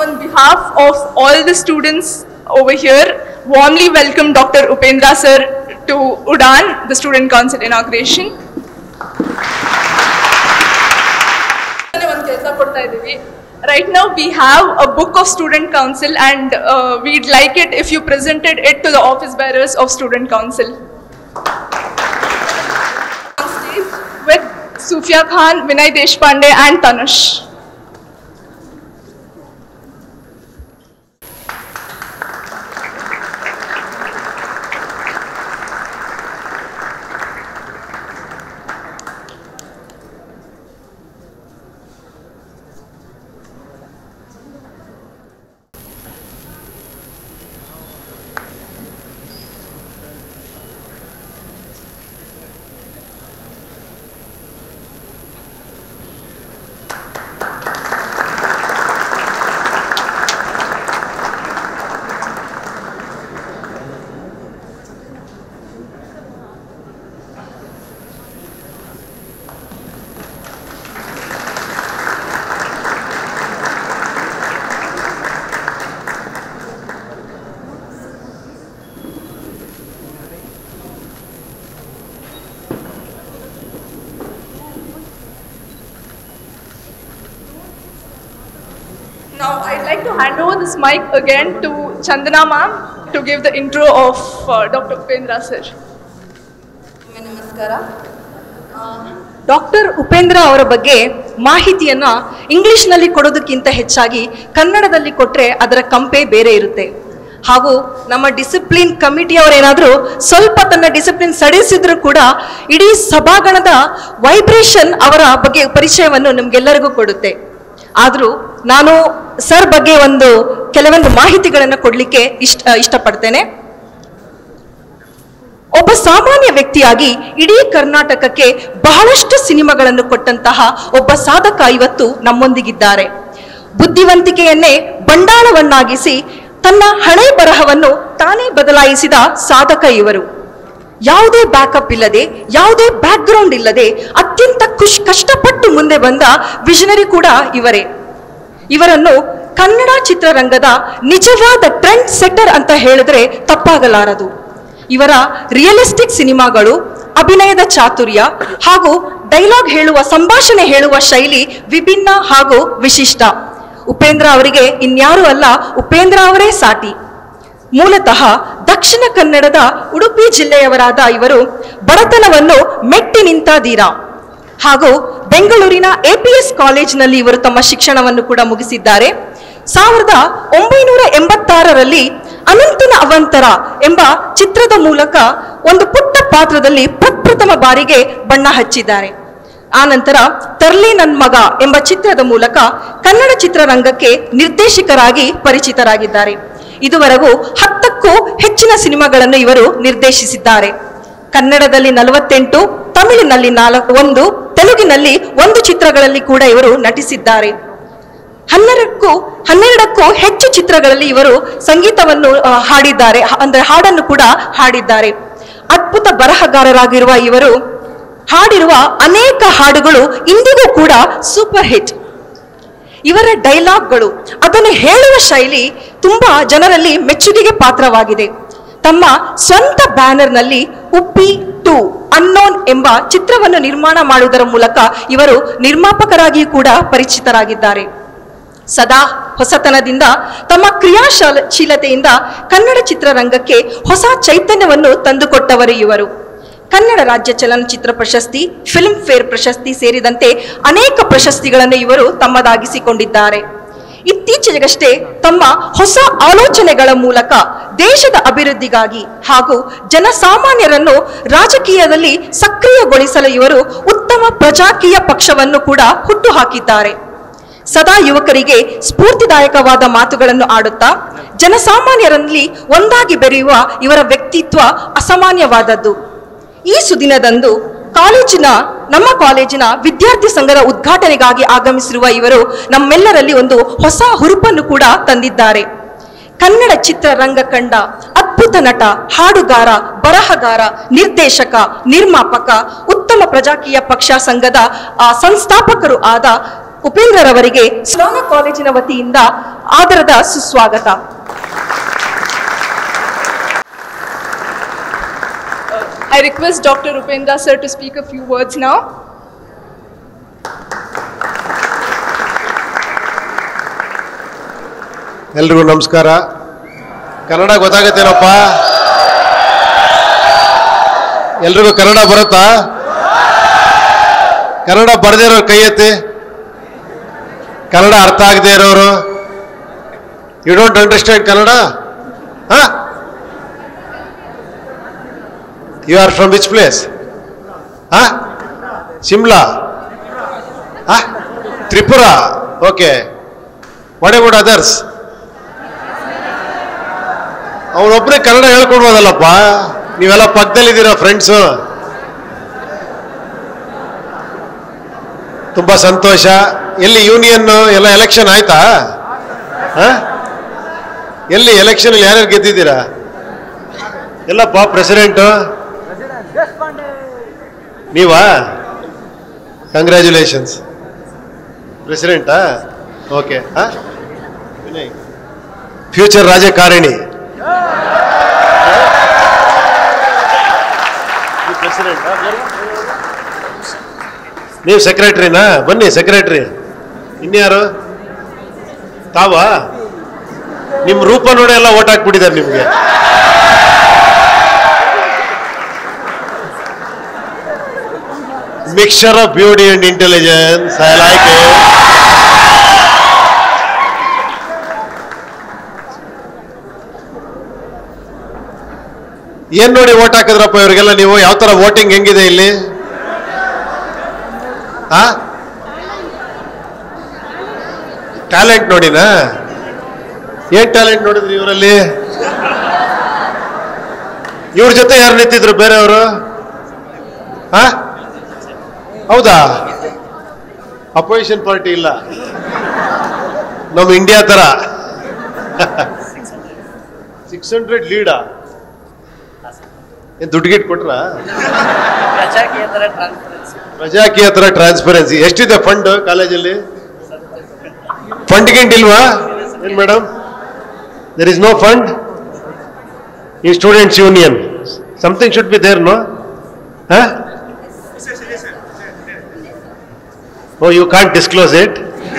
on behalf of all the students over here, warmly welcome Dr. Upendra sir to UDAN, the Student Council inauguration. ಒಂದು ಕೆಲಸ ಕೊಡ್ತಾ ಇದ್ದೀವಿ right now we have a book of student council and we'd like it if you presented it to the office bearers of student council with Sufia Khan, Vinay Deshpande, and Tanush. Now, I'd like to hand over this mic again to Chandana ma'am to give the intro of uh, Dr. Upendra sir. ಒಮ್ಮೆ ನಮಸ್ಕಾರ doctor Upendra ಅವರ ಬಗ್ಗೆ ಮಾಹಿತಿಯನ್ನ ಇಂಗ್ಲಿಷ್ನಲ್ಲಿ ಕೊಡೋದಕ್ಕಿಂತ ಹೆಚ್ಚಾಗಿ ಕನ್ನಡದಲ್ಲಿ ಕೊಟ್ಟರೆ ಅದರ ಕಂಪೆ ಬೇರೆ ಇರುತ್ತೆ ಹಾಗೂ ನಮ್ಮ ಡಿಸಿಪ್ಲಿನ್ ಕಮಿಟಿಯವರೇನಾದರೂ ಸ್ವಲ್ಪ ತನ್ನ ಡಿಸಿಪ್ಲಿನ್ ಸಡಿಸಿದ್ರು ಕೂಡ ಇಡೀ ಸಭಾಗಣದ ವೈಬ್ರೇಷನ್ ಅವರ ಬಗ್ಗೆ ಪರಿಚಯವನ್ನು ನಮ್ಗೆಲ್ಲರಿಗೂ ಕೊಡುತ್ತೆ ಆದರೂ ನಾನು ಸರ್ ಬಗ್ಗೆ ಒಂದು ಕೆಲವೊಂದು ಮಾಹಿತಿಗಳನ್ನು ಕೊಡಲಿಕ್ಕೆ ಇಷ್ಟ ಇಷ್ಟಪಡ್ತೇನೆ ಒಬ್ಬ ಸಾಮಾನ್ಯ ವ್ಯಕ್ತಿಯಾಗಿ ಇಡೀ ಕರ್ನಾಟಕಕ್ಕೆ ಬಹಳಷ್ಟು ಸಿನಿಮಾಗಳನ್ನು ಕೊಟ್ಟಂತಹ ಒಬ್ಬ ಸಾಧಕ ಇವತ್ತು ನಮ್ಮೊಂದಿಗಿದ್ದಾರೆ ಬುದ್ಧಿವಂತಿಕೆಯನ್ನೇ ಬಂಡಾಳವನ್ನಾಗಿಸಿ ತನ್ನ ಹಣೆ ಬರಹವನ್ನು ತಾನೇ ಬದಲಾಯಿಸಿದ ಸಾಧಕ ಇವರು ಯಾವುದೇ ಬ್ಯಾಕಪ್ ಇಲ್ಲದೆ ಯಾವುದೇ ಬ್ಯಾಕ್ಗ್ರೌಂಡ್ ಇಲ್ಲದೆ ಅತ್ಯಂತ ಖುಷ್ ಕಷ್ಟಪಟ್ಟು ಮುಂದೆ ಬಂದ ವಿಷನರಿ ಕೂಡ ಇವರೇ ಇವರನ್ನು ಕನ್ನಡ ಚಿತ್ರರಂಗದ ನಿಜವಾದ ಟ್ರೆಂಡ್ ಸೆಟ್ಟರ್ ಅಂತ ಹೇಳಿದ್ರೆ ತಪ್ಪಾಗಲಾರದು ಇವರ ರಿಯಲಿಸ್ಟಿಕ್ ಸಿನಿಮಾಗಳು ಅಭಿನಯದ ಚಾತುರ್ಯ ಹಾಗೂ ಡೈಲಾಗ್ ಹೇಳುವ ಸಂಭಾಷಣೆ ಹೇಳುವ ಶೈಲಿ ವಿಭಿನ್ನ ಹಾಗೂ ವಿಶಿಷ್ಟ ಉಪೇಂದ್ರ ಅವರಿಗೆ ಇನ್ಯಾರೂ ಅಲ್ಲ ಉಪೇಂದ್ರ ಅವರೇ ಸಾಟಿ ಮೂಲತಃ ದಕ್ಷಿಣ ಕನ್ನಡದ ಉಡುಪಿ ಜಿಲ್ಲೆಯವರಾದ ಇವರು ಬಡತನವನ್ನು ಮೆಟ್ಟಿ ನಿಂತ ಧೀರ ಹಾಗೂ ಬೆಂಗಳೂರಿನ ಎಪಿಎಸ್ ಕಾಲೇಜಿನಲ್ಲಿ ಇವರು ತಮ್ಮ ಶಿಕ್ಷಣವನ್ನು ಕೂಡ ಮುಗಿಸಿದ್ದಾರೆ ಸಾವಿರದ ಒಂಬೈನೂರ ಎಂಬತ್ತಾರರಲ್ಲಿ ಅನಂತನ ಅವಂತರ ಎಂಬ ಚಿತ್ರದ ಮೂಲಕ ಒಂದು ಪುಟ್ಟ ಪಾತ್ರದಲ್ಲಿ ಪ್ರಪ್ರಥಮ ಬಾರಿಗೆ ಬಣ್ಣ ಹಚ್ಚಿದ್ದಾರೆ ಆ ನಂತರ ತರ್ಲಿ ನನ್ ಮಗ ಎಂಬ ಚಿತ್ರದ ಮೂಲಕ ಕನ್ನಡ ಚಿತ್ರರಂಗಕ್ಕೆ ನಿರ್ದೇಶಕರಾಗಿ ಪರಿಚಿತರಾಗಿದ್ದಾರೆ ಇದುವರೆಗೂ ಹತ್ತಕ್ಕೂ ಹೆಚ್ಚಿನ ಸಿನಿಮಾಗಳನ್ನು ಇವರು ನಿರ್ದೇಶಿಸಿದ್ದಾರೆ ಕನ್ನಡದಲ್ಲಿ ನಲವತ್ತೆಂಟು ತಮಿಳಿನಲ್ಲಿ ನಾಲ್ಕು ಒಂದು ತೆಲುಗಿನಲ್ಲಿ ಒಂದು ಚಿತ್ರಗಳಲ್ಲಿ ಕೂಡ ಇವರು ನಟಿಸಿದ್ದಾರೆ ಹನ್ನೆರಡಕ್ಕೂ ಹನ್ನೆರಡಕ್ಕೂ ಹೆಚ್ಚು ಚಿತ್ರಗಳಲ್ಲಿ ಇವರು ಸಂಗೀತವನ್ನು ಆ, ಹಾಡಿದ್ದಾರೆ ಹ- ಅಂದ್ರೆ ಹಾಡನ್ನು ಕೂಡ ಹಾಡಿದ್ದಾರೆ ಅದ್ಭುತ ಬರಹಗಾರರಾಗಿರುವ ಇವರು ಹಾಡಿರುವ ಅನೇಕ ಹಾಡುಗಳು ಇಂದಿಗೂ ಕೂಡ ಸೂಪರ್ ಹಿಟ್ ಇವರ ಡೈಲಾಗ್ಗಳು ಅದನ್ನು ಹೇಳುವ ಶೈಲಿ ತುಂಬಾ ಜನರಲ್ಲಿ ಮೆಚ್ಚುಗೆಗೆ ಪಾತ್ರವಾಗಿದೆ ತಮ್ಮ ಸ್ವಂತ ಬ್ಯಾನರ್ನಲ್ಲಿ ಉಪ್ಪಿ ಟು ಅನ್ನೋನ್ ಎಂಬ ಚಿತ್ರವನ್ನು ನಿರ್ಮಾಣ ಮಾಡುವುದರ ಮೂಲಕ ಇವರು ನಿರ್ಮಾಪಕರಾಗಿ ಕೂಡ ಪರಿಚಿತರಾಗಿದ್ದಾರೆ ಸದಾ ಹೊಸತನದಿಂದ ತಮ್ಮ ಕ್ರಿಯಾಶಾಲ ಶೀಲತೆಯಿಂದ ಕನ್ನಡ ಚಿತ್ರರಂಗಕ್ಕೆ ಹೊಸ ಚೈತನ್ಯವನ್ನು ತಂದುಕೊಟ್ಟವರು ಇವರು ಕನ್ನಡ ರಾಜ್ಯ ಚಲನಚಿತ್ರ ಪ್ರಶಸ್ತಿ ಫಿಲ್ಮ್ ಫೇರ್ ಪ್ರಶಸ್ತಿ ಸೇರಿದಂತೆ ಅನೇಕ ಪ್ರಶಸ್ತಿಗಳನ್ನು ಇವರು ತಮ್ಮದಾಗಿಸಿಕೊಂಡಿದ್ದಾರೆ ಇತ್ತೀಚೆಗಷ್ಟೇ ತಮ್ಮ ಹೊಸ ಆಲೋಚನೆಗಳ ಮೂಲಕ ದೇಶದ ಅಭಿವೃದ್ಧಿಗಾಗಿ ಹಾಗೂ ಜನಸಾಮಾನ್ಯರನ್ನು ರಾಜಕೀಯದಲ್ಲಿ ಸಕ್ರಿಯಗೊಳಿಸಲು ಇವರು ಉತ್ತಮ ಪ್ರಜಾಕೀಯ ಪಕ್ಷವನ್ನು ಕೂಡ ಹುಟ್ಟುಹಾಕಿದ್ದಾರೆ ಸದಾ ಯುವಕರಿಗೆ ಸ್ಫೂರ್ತಿದಾಯಕವಾದ ಮಾತುಗಳನ್ನು ಆಡುತ್ತಾ ಜನಸಾಮಾನ್ಯರಲ್ಲಿ ಒಂದಾಗಿ ಬೆರೆಯುವ ಇವರ ವ್ಯಕ್ತಿತ್ವ ಅಸಾಮಾನ್ಯವಾದದ್ದು ಈ ಸುದಿನದಂದು ಕಾಲೇಜಿನ ನಮ್ಮ ಕಾಲೇಜಿನ ವಿದ್ಯಾರ್ಥಿ ಸಂಘದ ಉದ್ಘಾಟನೆಗಾಗಿ ಆಗಮಿಸಿರುವ ಇವರು ನಮ್ಮೆಲ್ಲರಲ್ಲಿ ಒಂದು ಹೊಸ ಹುರುಪನ್ನು ಕೂಡ ತಂದಿದ್ದಾರೆ ಕನ್ನಡ ಚಿತ್ರರಂಗ ಕಂಡ ಅದ್ಭುತ ನಟ ಹಾಡುಗಾರ ಬರಹಗಾರ ನಿರ್ದೇಶಕ ನಿರ್ಮಾಪಕ ಉತ್ತಮ ಪ್ರಜಾಕೀಯ ಪಕ್ಷ ಸಂಘದ ಆ, ಸಂಸ್ಥಾಪಕರು ಆದ ಉಪೇಂದ್ರರವರಿಗೆ ಸ್ನಾನ ಕಾಲೇಜಿನ ವತಿಯಿಂದ ಆದರದ ಸುಸ್ವಾಗತ I request Dr. Upendra sir to speak a few words now. ಎಲ್ರಿಗೂ ನಮಸ್ಕಾರ ಕನ್ನಡ ಗೊತ್ತಾಗತ್ತೇನಪ್ಪ ಎಲ್ರಿಗೂ ಕನ್ನಡ ಬರುತ್ತಾ ಕನ್ನಡ ಬರದೇ ಇರೋರು ಕೈ ಎತ್ತಿ ಕನ್ನಡ ಅರ್ಥ ಆಗದೆ ಇರೋರು ಯು ಡೋಂಟ್ ಅಂಡರ್ಸ್ಟ್ಯಾಂಡ್ ಕನ್ನಡ ಹಾ you are from which place ಹಾ ಶಿಮ್ಲಾ ಹಾ Tripura okay what about others ಅವನೊಬ್ಬರೇ ಕನ್ನಡ ಹೇಳ್ಕೊಡ್ಬೋದಲ್ಲಪ್ಪ ನೀವೆಲ್ಲ ಪಕ್ಕದಲ್ಲಿದ್ದೀರಾ ಫ್ರೆಂಡ್ಸು ತುಂಬಾ ಸಂತೋಷ ಎಲ್ಲಿ ಯೂನಿಯನ್ ಎಲ್ಲ ಎಲೆಕ್ಷನ್ ಆಯ್ತಾ ಹ? ಎಲ್ಲಿ ಎಲೆಕ್ಷನ್ ಯಾರ್ಯಾರು ಗೆದ್ದಿದ್ದೀರಾ ಎಲ್ಲಪ್ಪ ಪ್ರೆಸಿಡೆಂಟು ನೀವಾ ಕಂಗ್ರ್ಯಾಚುಲೇಷನ್ಸ್ ಪ್ರೆಸಿಡೆಂಟಾ ಓಕೆ ವಿನಯ್ ಫ್ಯೂಚರ್ ರಾಜಕಾರಣಿ ನೀವು ಸೆಕ್ರೆಟ್ರಿನಾ ಬನ್ನಿ ಸೆಕ್ರೆಟ್ರಿ ಇನ್ಯಾರು ತಾವಾ ನಿಮ್ಮ ರೂಪ ನೋಡಿ ಎಲ್ಲ ಓಟ್ ಹಾಕ್ಬಿಟ್ಟಿದ್ದಾರೆ ನಿಮಗೆ mixture of beauty and intelligence I like ಏನ್ ನೋಡಿ ಓಟ್ ಹಾಕಿದ್ರಪ್ಪ ಇವರಿಗೆಲ್ಲ ನೀವು ಯಾವ ತರ ವೋಟಿಂಗ್ ಹೆಂಗಿದೆ ಇಲ್ಲಿ ಆ ಟ್ಯಾಲೆಂಟ್ ನೋಡಿನಾ ಏನ್ ಟ್ಯಾಲೆಂಟ್ ನೋಡಿದ್ರಿ ಇವರಲ್ಲಿ ಇವ್ರ ಜೊತೆ ಯಾರು ನಿಂತಿದ್ರು ಬೇರೆಯವರು ಹಾ ಹೌದಾ ಅಪೋಸಿಷನ್ ಪಾರ್ಟಿ ಇಲ್ಲ ನಮ್ಮ ಇಂಡಿಯಾ ತರ ಸಿಕ್ಸ್ ಹಂಡ್ರೆಡ್ ಲೀಡಾ ಏನ್ ದುಡ್ಡು ಗಿಟ್ ಕೊಟ್ರ ಪ್ರಜಾಕೀಯತರ ಟ್ರಾನ್ಸ್ಪರೆನ್ಸಿ ಪ್ರಜಾಕೀಯತರ ಟ್ರಾನ್ಸ್ಪರೆನ್ಸಿ ಎಷ್ಟಿದೆ ಫಂಡ್ ಕಾಲೇಜಲ್ಲಿ ಫಂಡ್ ಗಿಂಟ್ ಇಲ್ವಾ ಏನ್ madam there is no fund ಈ students union something should be there no oh you can't disclose it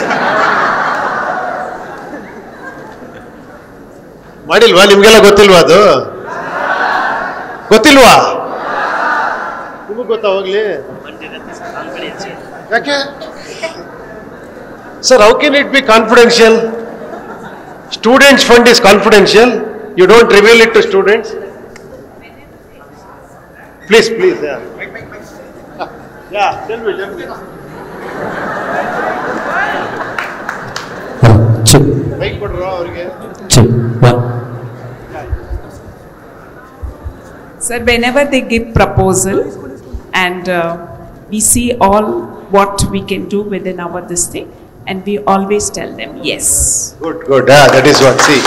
ಮಾಡಿಲ್ವಾ ನಿಮ್ಗೆಲ್ಲ ಗೊತ್ತಿಲ್ವಾ ಅದು ಗೊತ್ತಿಲ್ವಾ ನಿಮಗ್ ಗೊತ್ತಾ ಹೋಗ್ಲಿ ಯಾಕೆ sir how can it be confidential students fund is confidential you don't reveal it to students please please yeah tell me tell me Two, bike ಕೊಡ್ರು ಅವರಿಗೆ two, one. Sir, whenever they give proposal and uh, we see all what we can do within our this thing and we always tell them yes. Good good that is what see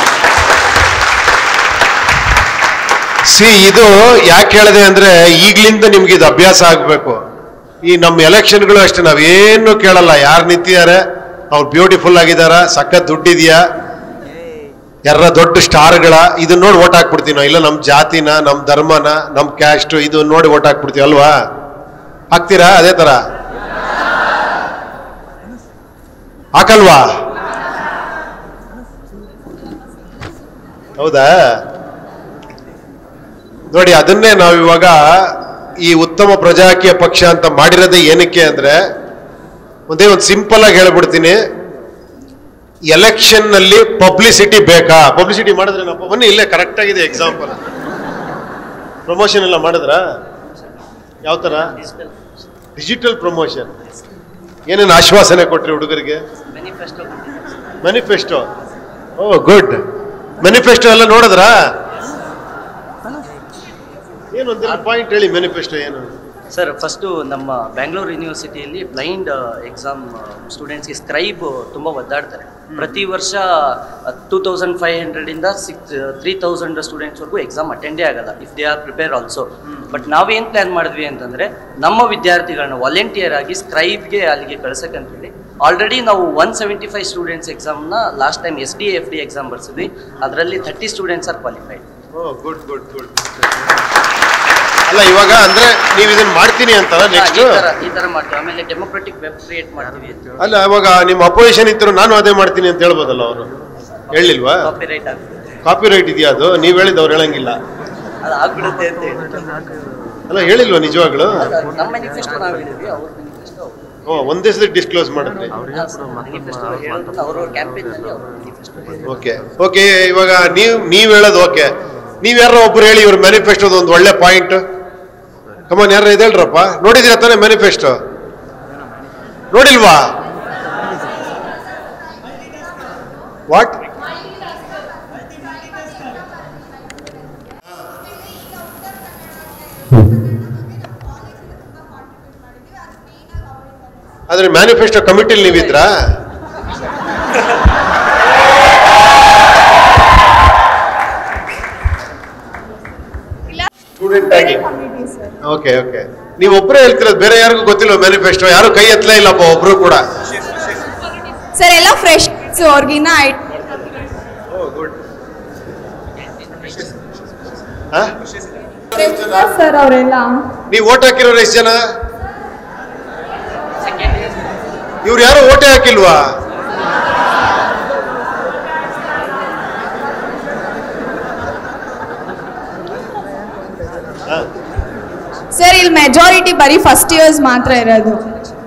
see ಇದು ಯಾಕೆ ಹೇಳಿದೆ ಅಂದ್ರೆ ಈಗ್ಲಿಂದ ನಿಮ್ಗೆ ಇದು ಅಭ್ಯಾಸ ಆಗ್ಬೇಕು ಈ ನಮ್ಮ ಎಲೆಕ್ಷನ್ಗಳು ಅಷ್ಟೇ ನಾವೇನು ಕೇಳಲ್ಲ ಯಾರು ನಿಂತಿದ್ದಾರೆ ಅವ್ರು ಬ್ಯೂಟಿಫುಲ್ ಆಗಿದಾರ ಸಖತ್ ದುಡ್ಡಿದ್ಯಾ ಯಾರ ದೊಡ್ಡ ಸ್ಟಾರ್ಗಳ ಇದನ್ನ ನೋಡಿ ಓಟ್ ಹಾಕ್ಬಿಡ್ತೀವಿ ನಾವು ಇಲ್ಲ ನಮ್ಮ ಜಾತಿನ ನಮ್ಮ ಧರ್ಮನ ನಮ್ಮ ಕ್ಯಾಸ್ಟ್ ಇದು ನೋಡಿ ಓಟ್ ಹಾಕ್ಬಿಡ್ತೀವಿ ಅಲ್ವಾ ಹಾಕ್ತೀರಾ ಅದೇ ತರ ಹಾಕಲ್ವಾ ಹೌದಾ ನೋಡಿ ಅದನ್ನೇ ನಾವು ಇವಾಗ ಈ ಉತ್ತಮ ಪ್ರಜಾಕೀಯ ಪಕ್ಷ ಅಂತ ಮಾಡಿರೋದೇ ಏನಕ್ಕೆ ಅಂದ್ರೆ ಒಂದೇ ಒಂದು ಸಿಂಪಲ್ ಆಗಿ ಹೇಳ್ಬಿಡ್ತೀನಿ ಎಲೆಕ್ಷನ್ ನಲ್ಲಿ ಪಬ್ಲಿಸಿಟಿ ಬೇಕಾ ಪಬ್ಲಿಸಿಟಿ ಮಾಡಿದ್ರೇನಪ್ಪ ಬನ್ನಿ ಇಲ್ಲೇ ಕರೆಕ್ಟ್ ಆಗಿದೆ ಎಕ್ಸಾಂಪಲ್ ಪ್ರಮೋಷನ್ ಎಲ್ಲ ಮಾಡಿದ್ರಾ ಯಾವ ತರ ಡಿಜಿಟಲ್ ಪ್ರಮೋಷನ್ ಏನೇನು ಆಶ್ವಾಸನೆ ಕೊಟ್ರಿ ಹುಡುಗರಿಗೆ manifesto manifesto oh good manifesto ಎಲ್ಲ ನೋಡಿದ್ರಾ ಏನು ಒಂದೆರಡು ಪಾಯಿಂಟ್ ಹೇಳಿ ಮ್ಯಾನಿಫೆಸ್ಟೋ ಏನು ಸರ್ ಫಸ್ಟು ನಮ್ಮ ಬ್ಯಾಂಗ್ಳೂರು ಯೂನಿವರ್ಸಿಟಿಯಲ್ಲಿ ಬ್ಲೈಂಡ್ ಎಕ್ಸಾಮ್ ಸ್ಟೂಡೆಂಟ್ಸ್ಗೆ ಸ್ಕ್ರೈಬ್ ತುಂಬ ಒದ್ದಾಡ್ತಾರೆ ಪ್ರತಿ ವರ್ಷ ಟೂ ತೌಸಂಡ್ ಫೈವ್ ಹಂಡ್ರೆಡಿಂದ ಸಿಕ್ಸ್ ತ್ರೀ ತೌಸಂಡ್ ಸ್ಟೂಡೆಂಟ್ಸ್ವರೆಗೂ ಎಕ್ಸಾಮ್ ಅಟೆಂಡೇ ಆಗಲ್ಲ if they are prepare also but ನಾವೇನು ಪ್ಲ್ಯಾನ್ ಮಾಡಿದ್ವಿ ಅಂತಂದರೆ ನಮ್ಮ ವಿದ್ಯಾರ್ಥಿಗಳನ್ನ ವಾಲಂಟಿಯರ್ ಆಗಿ ಸ್ಕ್ರೈಬ್ಗೆ ಅಲ್ಲಿಗೆ ಕಳ್ಸಕ್ಕಂತೇಳಿ ಆಲ್ರೆಡಿ ನಾವು ಒನ್ ಸೆವೆಂಟಿ ಫೈವ್ ಸ್ಟೂಡೆಂಟ್ಸ್ ಎಕ್ಸಾಮ್ನ last time S D F D exam ಬರ್ಸಿದ್ವಿ ಅದರಲ್ಲಿ thirty students are qualified good good good ಅಲ್ಲ ಇವಾಗ ಅಂದ್ರೆ ನೀವು ಇದನ್ನ ಮಾಡ್ತೀನಿ ಅಂತ ನೆಕ್ಸ್ಟ್ ಈ ಥರ ಈ ಥರ ಮಾಡ್ತೀವಿ ಆಮೇಲೆ ಡೆಮೊಕ್ರೆಟಿಕ್ ವೆಬ್ ಕ್ರಿಯೇಟ್ ಮಾಡ್ತೀವಿ ಅಲ್ಲ ಅವಾಗ ನಿಮ್ಮ ಅಪೋಸಿಷನ್ ಇದ್ರು ನಾನು ಅದೇ ಮಾಡ್ತೀನಿ ಅಂತ ಹೇಳ್ಬೋದಲ್ಲ ಅವರು ಹೇಳಿಲ್ವಾ ಕಾಪಿ ರೈಟ್ ಆಗ್ತದೆ ಕಾಪಿ ರೈಟ್ ಇದೆಯಾ ಅದು ನೀವು ಹೇಳಿದ್ದು ಅವ್ರು ಹೇಳಂಗಿಲ್ಲ ಅದು ಆಗ್ಬಿಡುತ್ತೆ ಅಂತ ಹೇಳಿ ಅಲ್ಲ ಹೇಳಿಲ್ವಾ ನಿಜವಾಗ್ಲು ನಮ್ಮ ಮ್ಯಾನಿಫೆಸ್ಟೋ ನಾವು ಹೇಳಿದ್ವಿ ಅವ್ರ ಮ್ಯಾನಿಫೆಸ್ಟೋ ಓ ಒಂದೇ ಸಲ ಡಿಸ್ಕ್ಲೋಸ್ ಮಾಡಿದ್ರಿ ಮ್ಯಾನಿಫೆಸ್ಟೋ ಹೇಳೋದನ್ನ ಅವ್ರ ಕ್ಯಾಂಪೇನಲ್ಲಿ ಅವ್ರ ಮ್ಯಾನಿಫೆಸ್ಟೋ ಓಕೆ ಓಕೆ ಇವಾಗ ನೀವು ನೀವು ಹೇಳೋದು ಓಕೆ ನೀವು ಯಾರೋ ಒಬ್ರು ಹೇಳಿ ಇವ್ರ ಮ್ಯಾನಿಫೆಸ್ಟೋದು ಒಂದು ಒಳ್ಳೆ ಪಾಯಿಂಟ್ ಕಮಾನ್ ಯಾರು ಇದೇಳ್ರಪ್ಪ ನೋಡಿದಿರ ತಾನೇ ಮ್ಯಾನಿಫೆಸ್ಟೋ ನೋಡಿಲ್ವಾ ವಾಟ್ ಆದ್ರೆ ಮ್ಯಾನಿಫೆಸ್ಟೋ ಕಮಿಟಿಲಿ ನೀವಿದ್ರಾ ಸ್ಟೂಡೆಂಟ್ ಆಗಿ ಓಕೆ ಓಕೆ ನೀವು ಒಬ್ಬರೇ ಹೇಳ್ತಿರೋದು ಬೇರೆ ಯಾರಿಗೂ ಗೊತ್ತಿಲ್ಲ ಮ್ಯಾನಿಫೆಸ್ಟೋ ಯಾರು ಕೈ ಎತ್ತಲೇ ಇಲ್ಲಪ್ಪ ಒಬ್ರು ಕೂಡ ಸರ್ ಎಲ್ಲ ಫ್ರೆಶ್ ಅವ್ರಿಗಿನ್ನ ಸರ್ ಅವರೆಲ್ಲ ನೀವು ಓಟ್ ಹಾಕಿರೋರು ಎಷ್ಟು ಜನ ಇವ್ರು ಯಾರು ಓಟೇ ಹಾಕಿಲ್ವಾ ಸರ್ ಇಲ್ಲಿ ಮೆಜಾರಿಟಿ ಬರೀ ಫಸ್ಟ್ ಇಯರ್ಸ್ ಮಾತ್ರ ಇರೋದು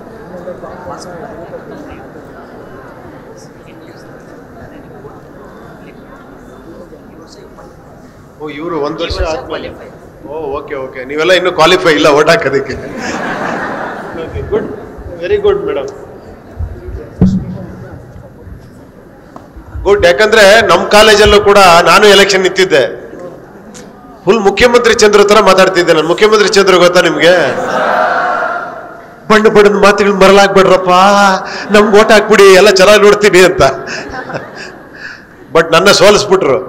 ಓ ಇವರು ಒಂದು ವರ್ಷ ಆದ್ಮೇಲೆ ಓ ಓಕೆ ಓಕೆ ನೀವೆಲ್ಲ ಇನ್ನೂ ಕ್ವಾಲಿಫೈ ಇಲ್ಲ ಓಟ್ ಹಾಕೋದಕ್ಕೆ good very good madam good ಯಾಕಂದ್ರೆ ನಮ್ಮ ಕಾಲೇಜಲ್ಲೂ ಕೂಡ ನಾನು ಎಲೆಕ್ಷನ್ ನಿಂತಿದ್ದೆ ಫುಲ್ ಮುಖ್ಯಮಂತ್ರಿ ಚಂದ್ರ ತರ ಮಾತಾಡ್ತಿದ್ದೆ ನಾನು ಮುಖ್ಯಮಂತ್ರಿ ಚಂದ್ರ ಗೊತ್ತಾ ನಿಮ್ಗೆ ಬಣ್ಣ ಬಣ್ಣದ ಮಾತುಗಳು ಮರಲಾಗ್ಬೇಡ್ರಪ್ಪ ನಮ್ಗೆ ಓಟ್ ಹಾಕ್ಬಿಡಿ ಎಲ್ಲ ಚೆನ್ನಾಗಿ ನೋಡ್ತೀನಿ ಅಂತ ಬಟ್ ನನ್ನ ಸೋಲಿಸ್ಬಿಟ್ರು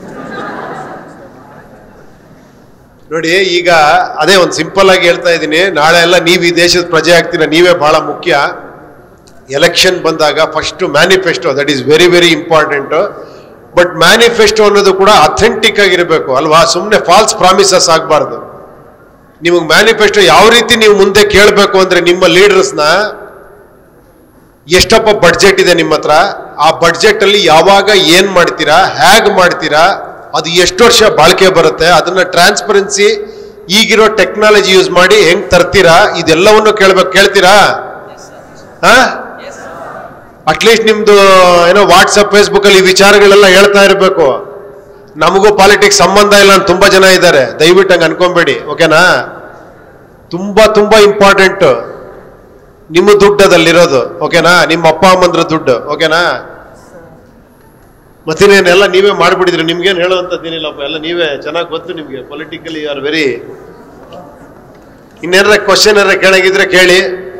ನೋಡಿ ಈಗ ಅದೇ ಒಂದು ಸಿಂಪಲ್ ಆಗಿ ಹೇಳ್ತಾ ಇದ್ದೀನಿ ನಾಳೆ ಎಲ್ಲ ನೀವು ಈ ದೇಶದ ಪ್ರಜೆ ಆಗ್ತೀರ ನೀವೇ ಬಹಳ ಮುಖ್ಯ ಎಲೆಕ್ಷನ್ ಬಂದಾಗ first manifesto that is very very important but manifesto ಅನ್ನೋದು ಕೂಡ ಅಥೆಂಟಿಕ್ ಆಗಿರಬೇಕು ಅಲ್ವಾ ಸುಮ್ಮನೆ ಫಾಲ್ಸ್ ಪ್ರಾಮಿಸಸ್ ಆಗಬಾರ್ದು ನಿಮಗೆ ಮ್ಯಾನಿಫೆಸ್ಟೋ ಯಾವ ರೀತಿ ನೀವು ಮುಂದೆ ಕೇಳಬೇಕು ಅಂದ್ರೆ ನಿಮ್ಮ ಲೀಡರ್ಸ್ನ ಎಷ್ಟಪ್ಪ ಬಡ್ಜೆಟ್ ಇದೆ ನಿಮ್ಮ ಹತ್ರ ಆ ಬಡ್ಜೆಟ್ ಅಲ್ಲಿ ಯಾವಾಗ ಏನ್ ಮಾಡ್ತೀರಾ ಹೇಗ್ ಮಾಡ್ತೀರಾ ಅದು ಎಷ್ಟು ವರ್ಷ ಬಾಳಿಕೆ ಬರುತ್ತೆ ಅದನ್ನ ಟ್ರಾನ್ಸ್ಪರೆನ್ಸಿ ಈಗಿರೋ ಟೆಕ್ನಾಲಜಿ ಯೂಸ್ ಮಾಡಿ ಹೆಂಗ್ ತರ್ತೀರಾ ಇದೆಲ್ಲವನ್ನು ಕೇಳ್ಬೇಕು ಕೇಳ್ತೀರಾ ಹಾ ಅಟ್ಲೀಸ್ಟ್ ನಿಮ್ದು ಏನೋ ವಾಟ್ಸಪ್ ಫೇಸ್ಬುಕ್ ಅಲ್ಲಿ ಈ ವಿಚಾರಗಳೆಲ್ಲ ಹೇಳ್ತಾ ಇರಬೇಕು ನಮಗೂ ಪಾಲಿಟಿಕ್ಸ್ ಸಂಬಂಧ ಇಲ್ಲ ಅಂತ ತುಂಬಾ ಜನ ಇದ್ದಾರೆ ದಯವಿಟ್ಟು ಹಂಗೆ ಅನ್ಕೊಂಬೇಡಿ ಓಕೆನಾ ತುಂಬಾ ತುಂಬಾ ಇಂಪಾರ್ಟೆಂಟ್ ನಿಮ್ಮ ದುಡ್ಡು ಅದಲ್ಲಿರೋದು ಓಕೆನಾ ನಿಮ್ಮ ಅಪ್ಪ ಅಮ್ಮಂದ್ರ ದುಡ್ಡು ಓಕೆನಾ ಮತ್ತಿನ್ನೇನೆಲ್ಲ ನೀವೇ ಮಾಡ್ಬಿಟ್ಟಿದ್ರಿ ನಿಮ್ಗೇನು ಹೇಳುವಂಥದ್ದೇನಿಲ್ಲಪ್ಪ ಎಲ್ಲ ನೀವೇ ಚೆನ್ನಾಗಿ ಗೊತ್ತು ನಿಮ್ಗೆ ಪೊಲಿಟಿಕಲಿ ಆರ್ ವೆರಿ ಇನ್ನೇನಾರ ಕ್ವಶನ್ ಏನಾರ ಕೇಳಂಗಿದ್ರೆ ಕೇಳಿ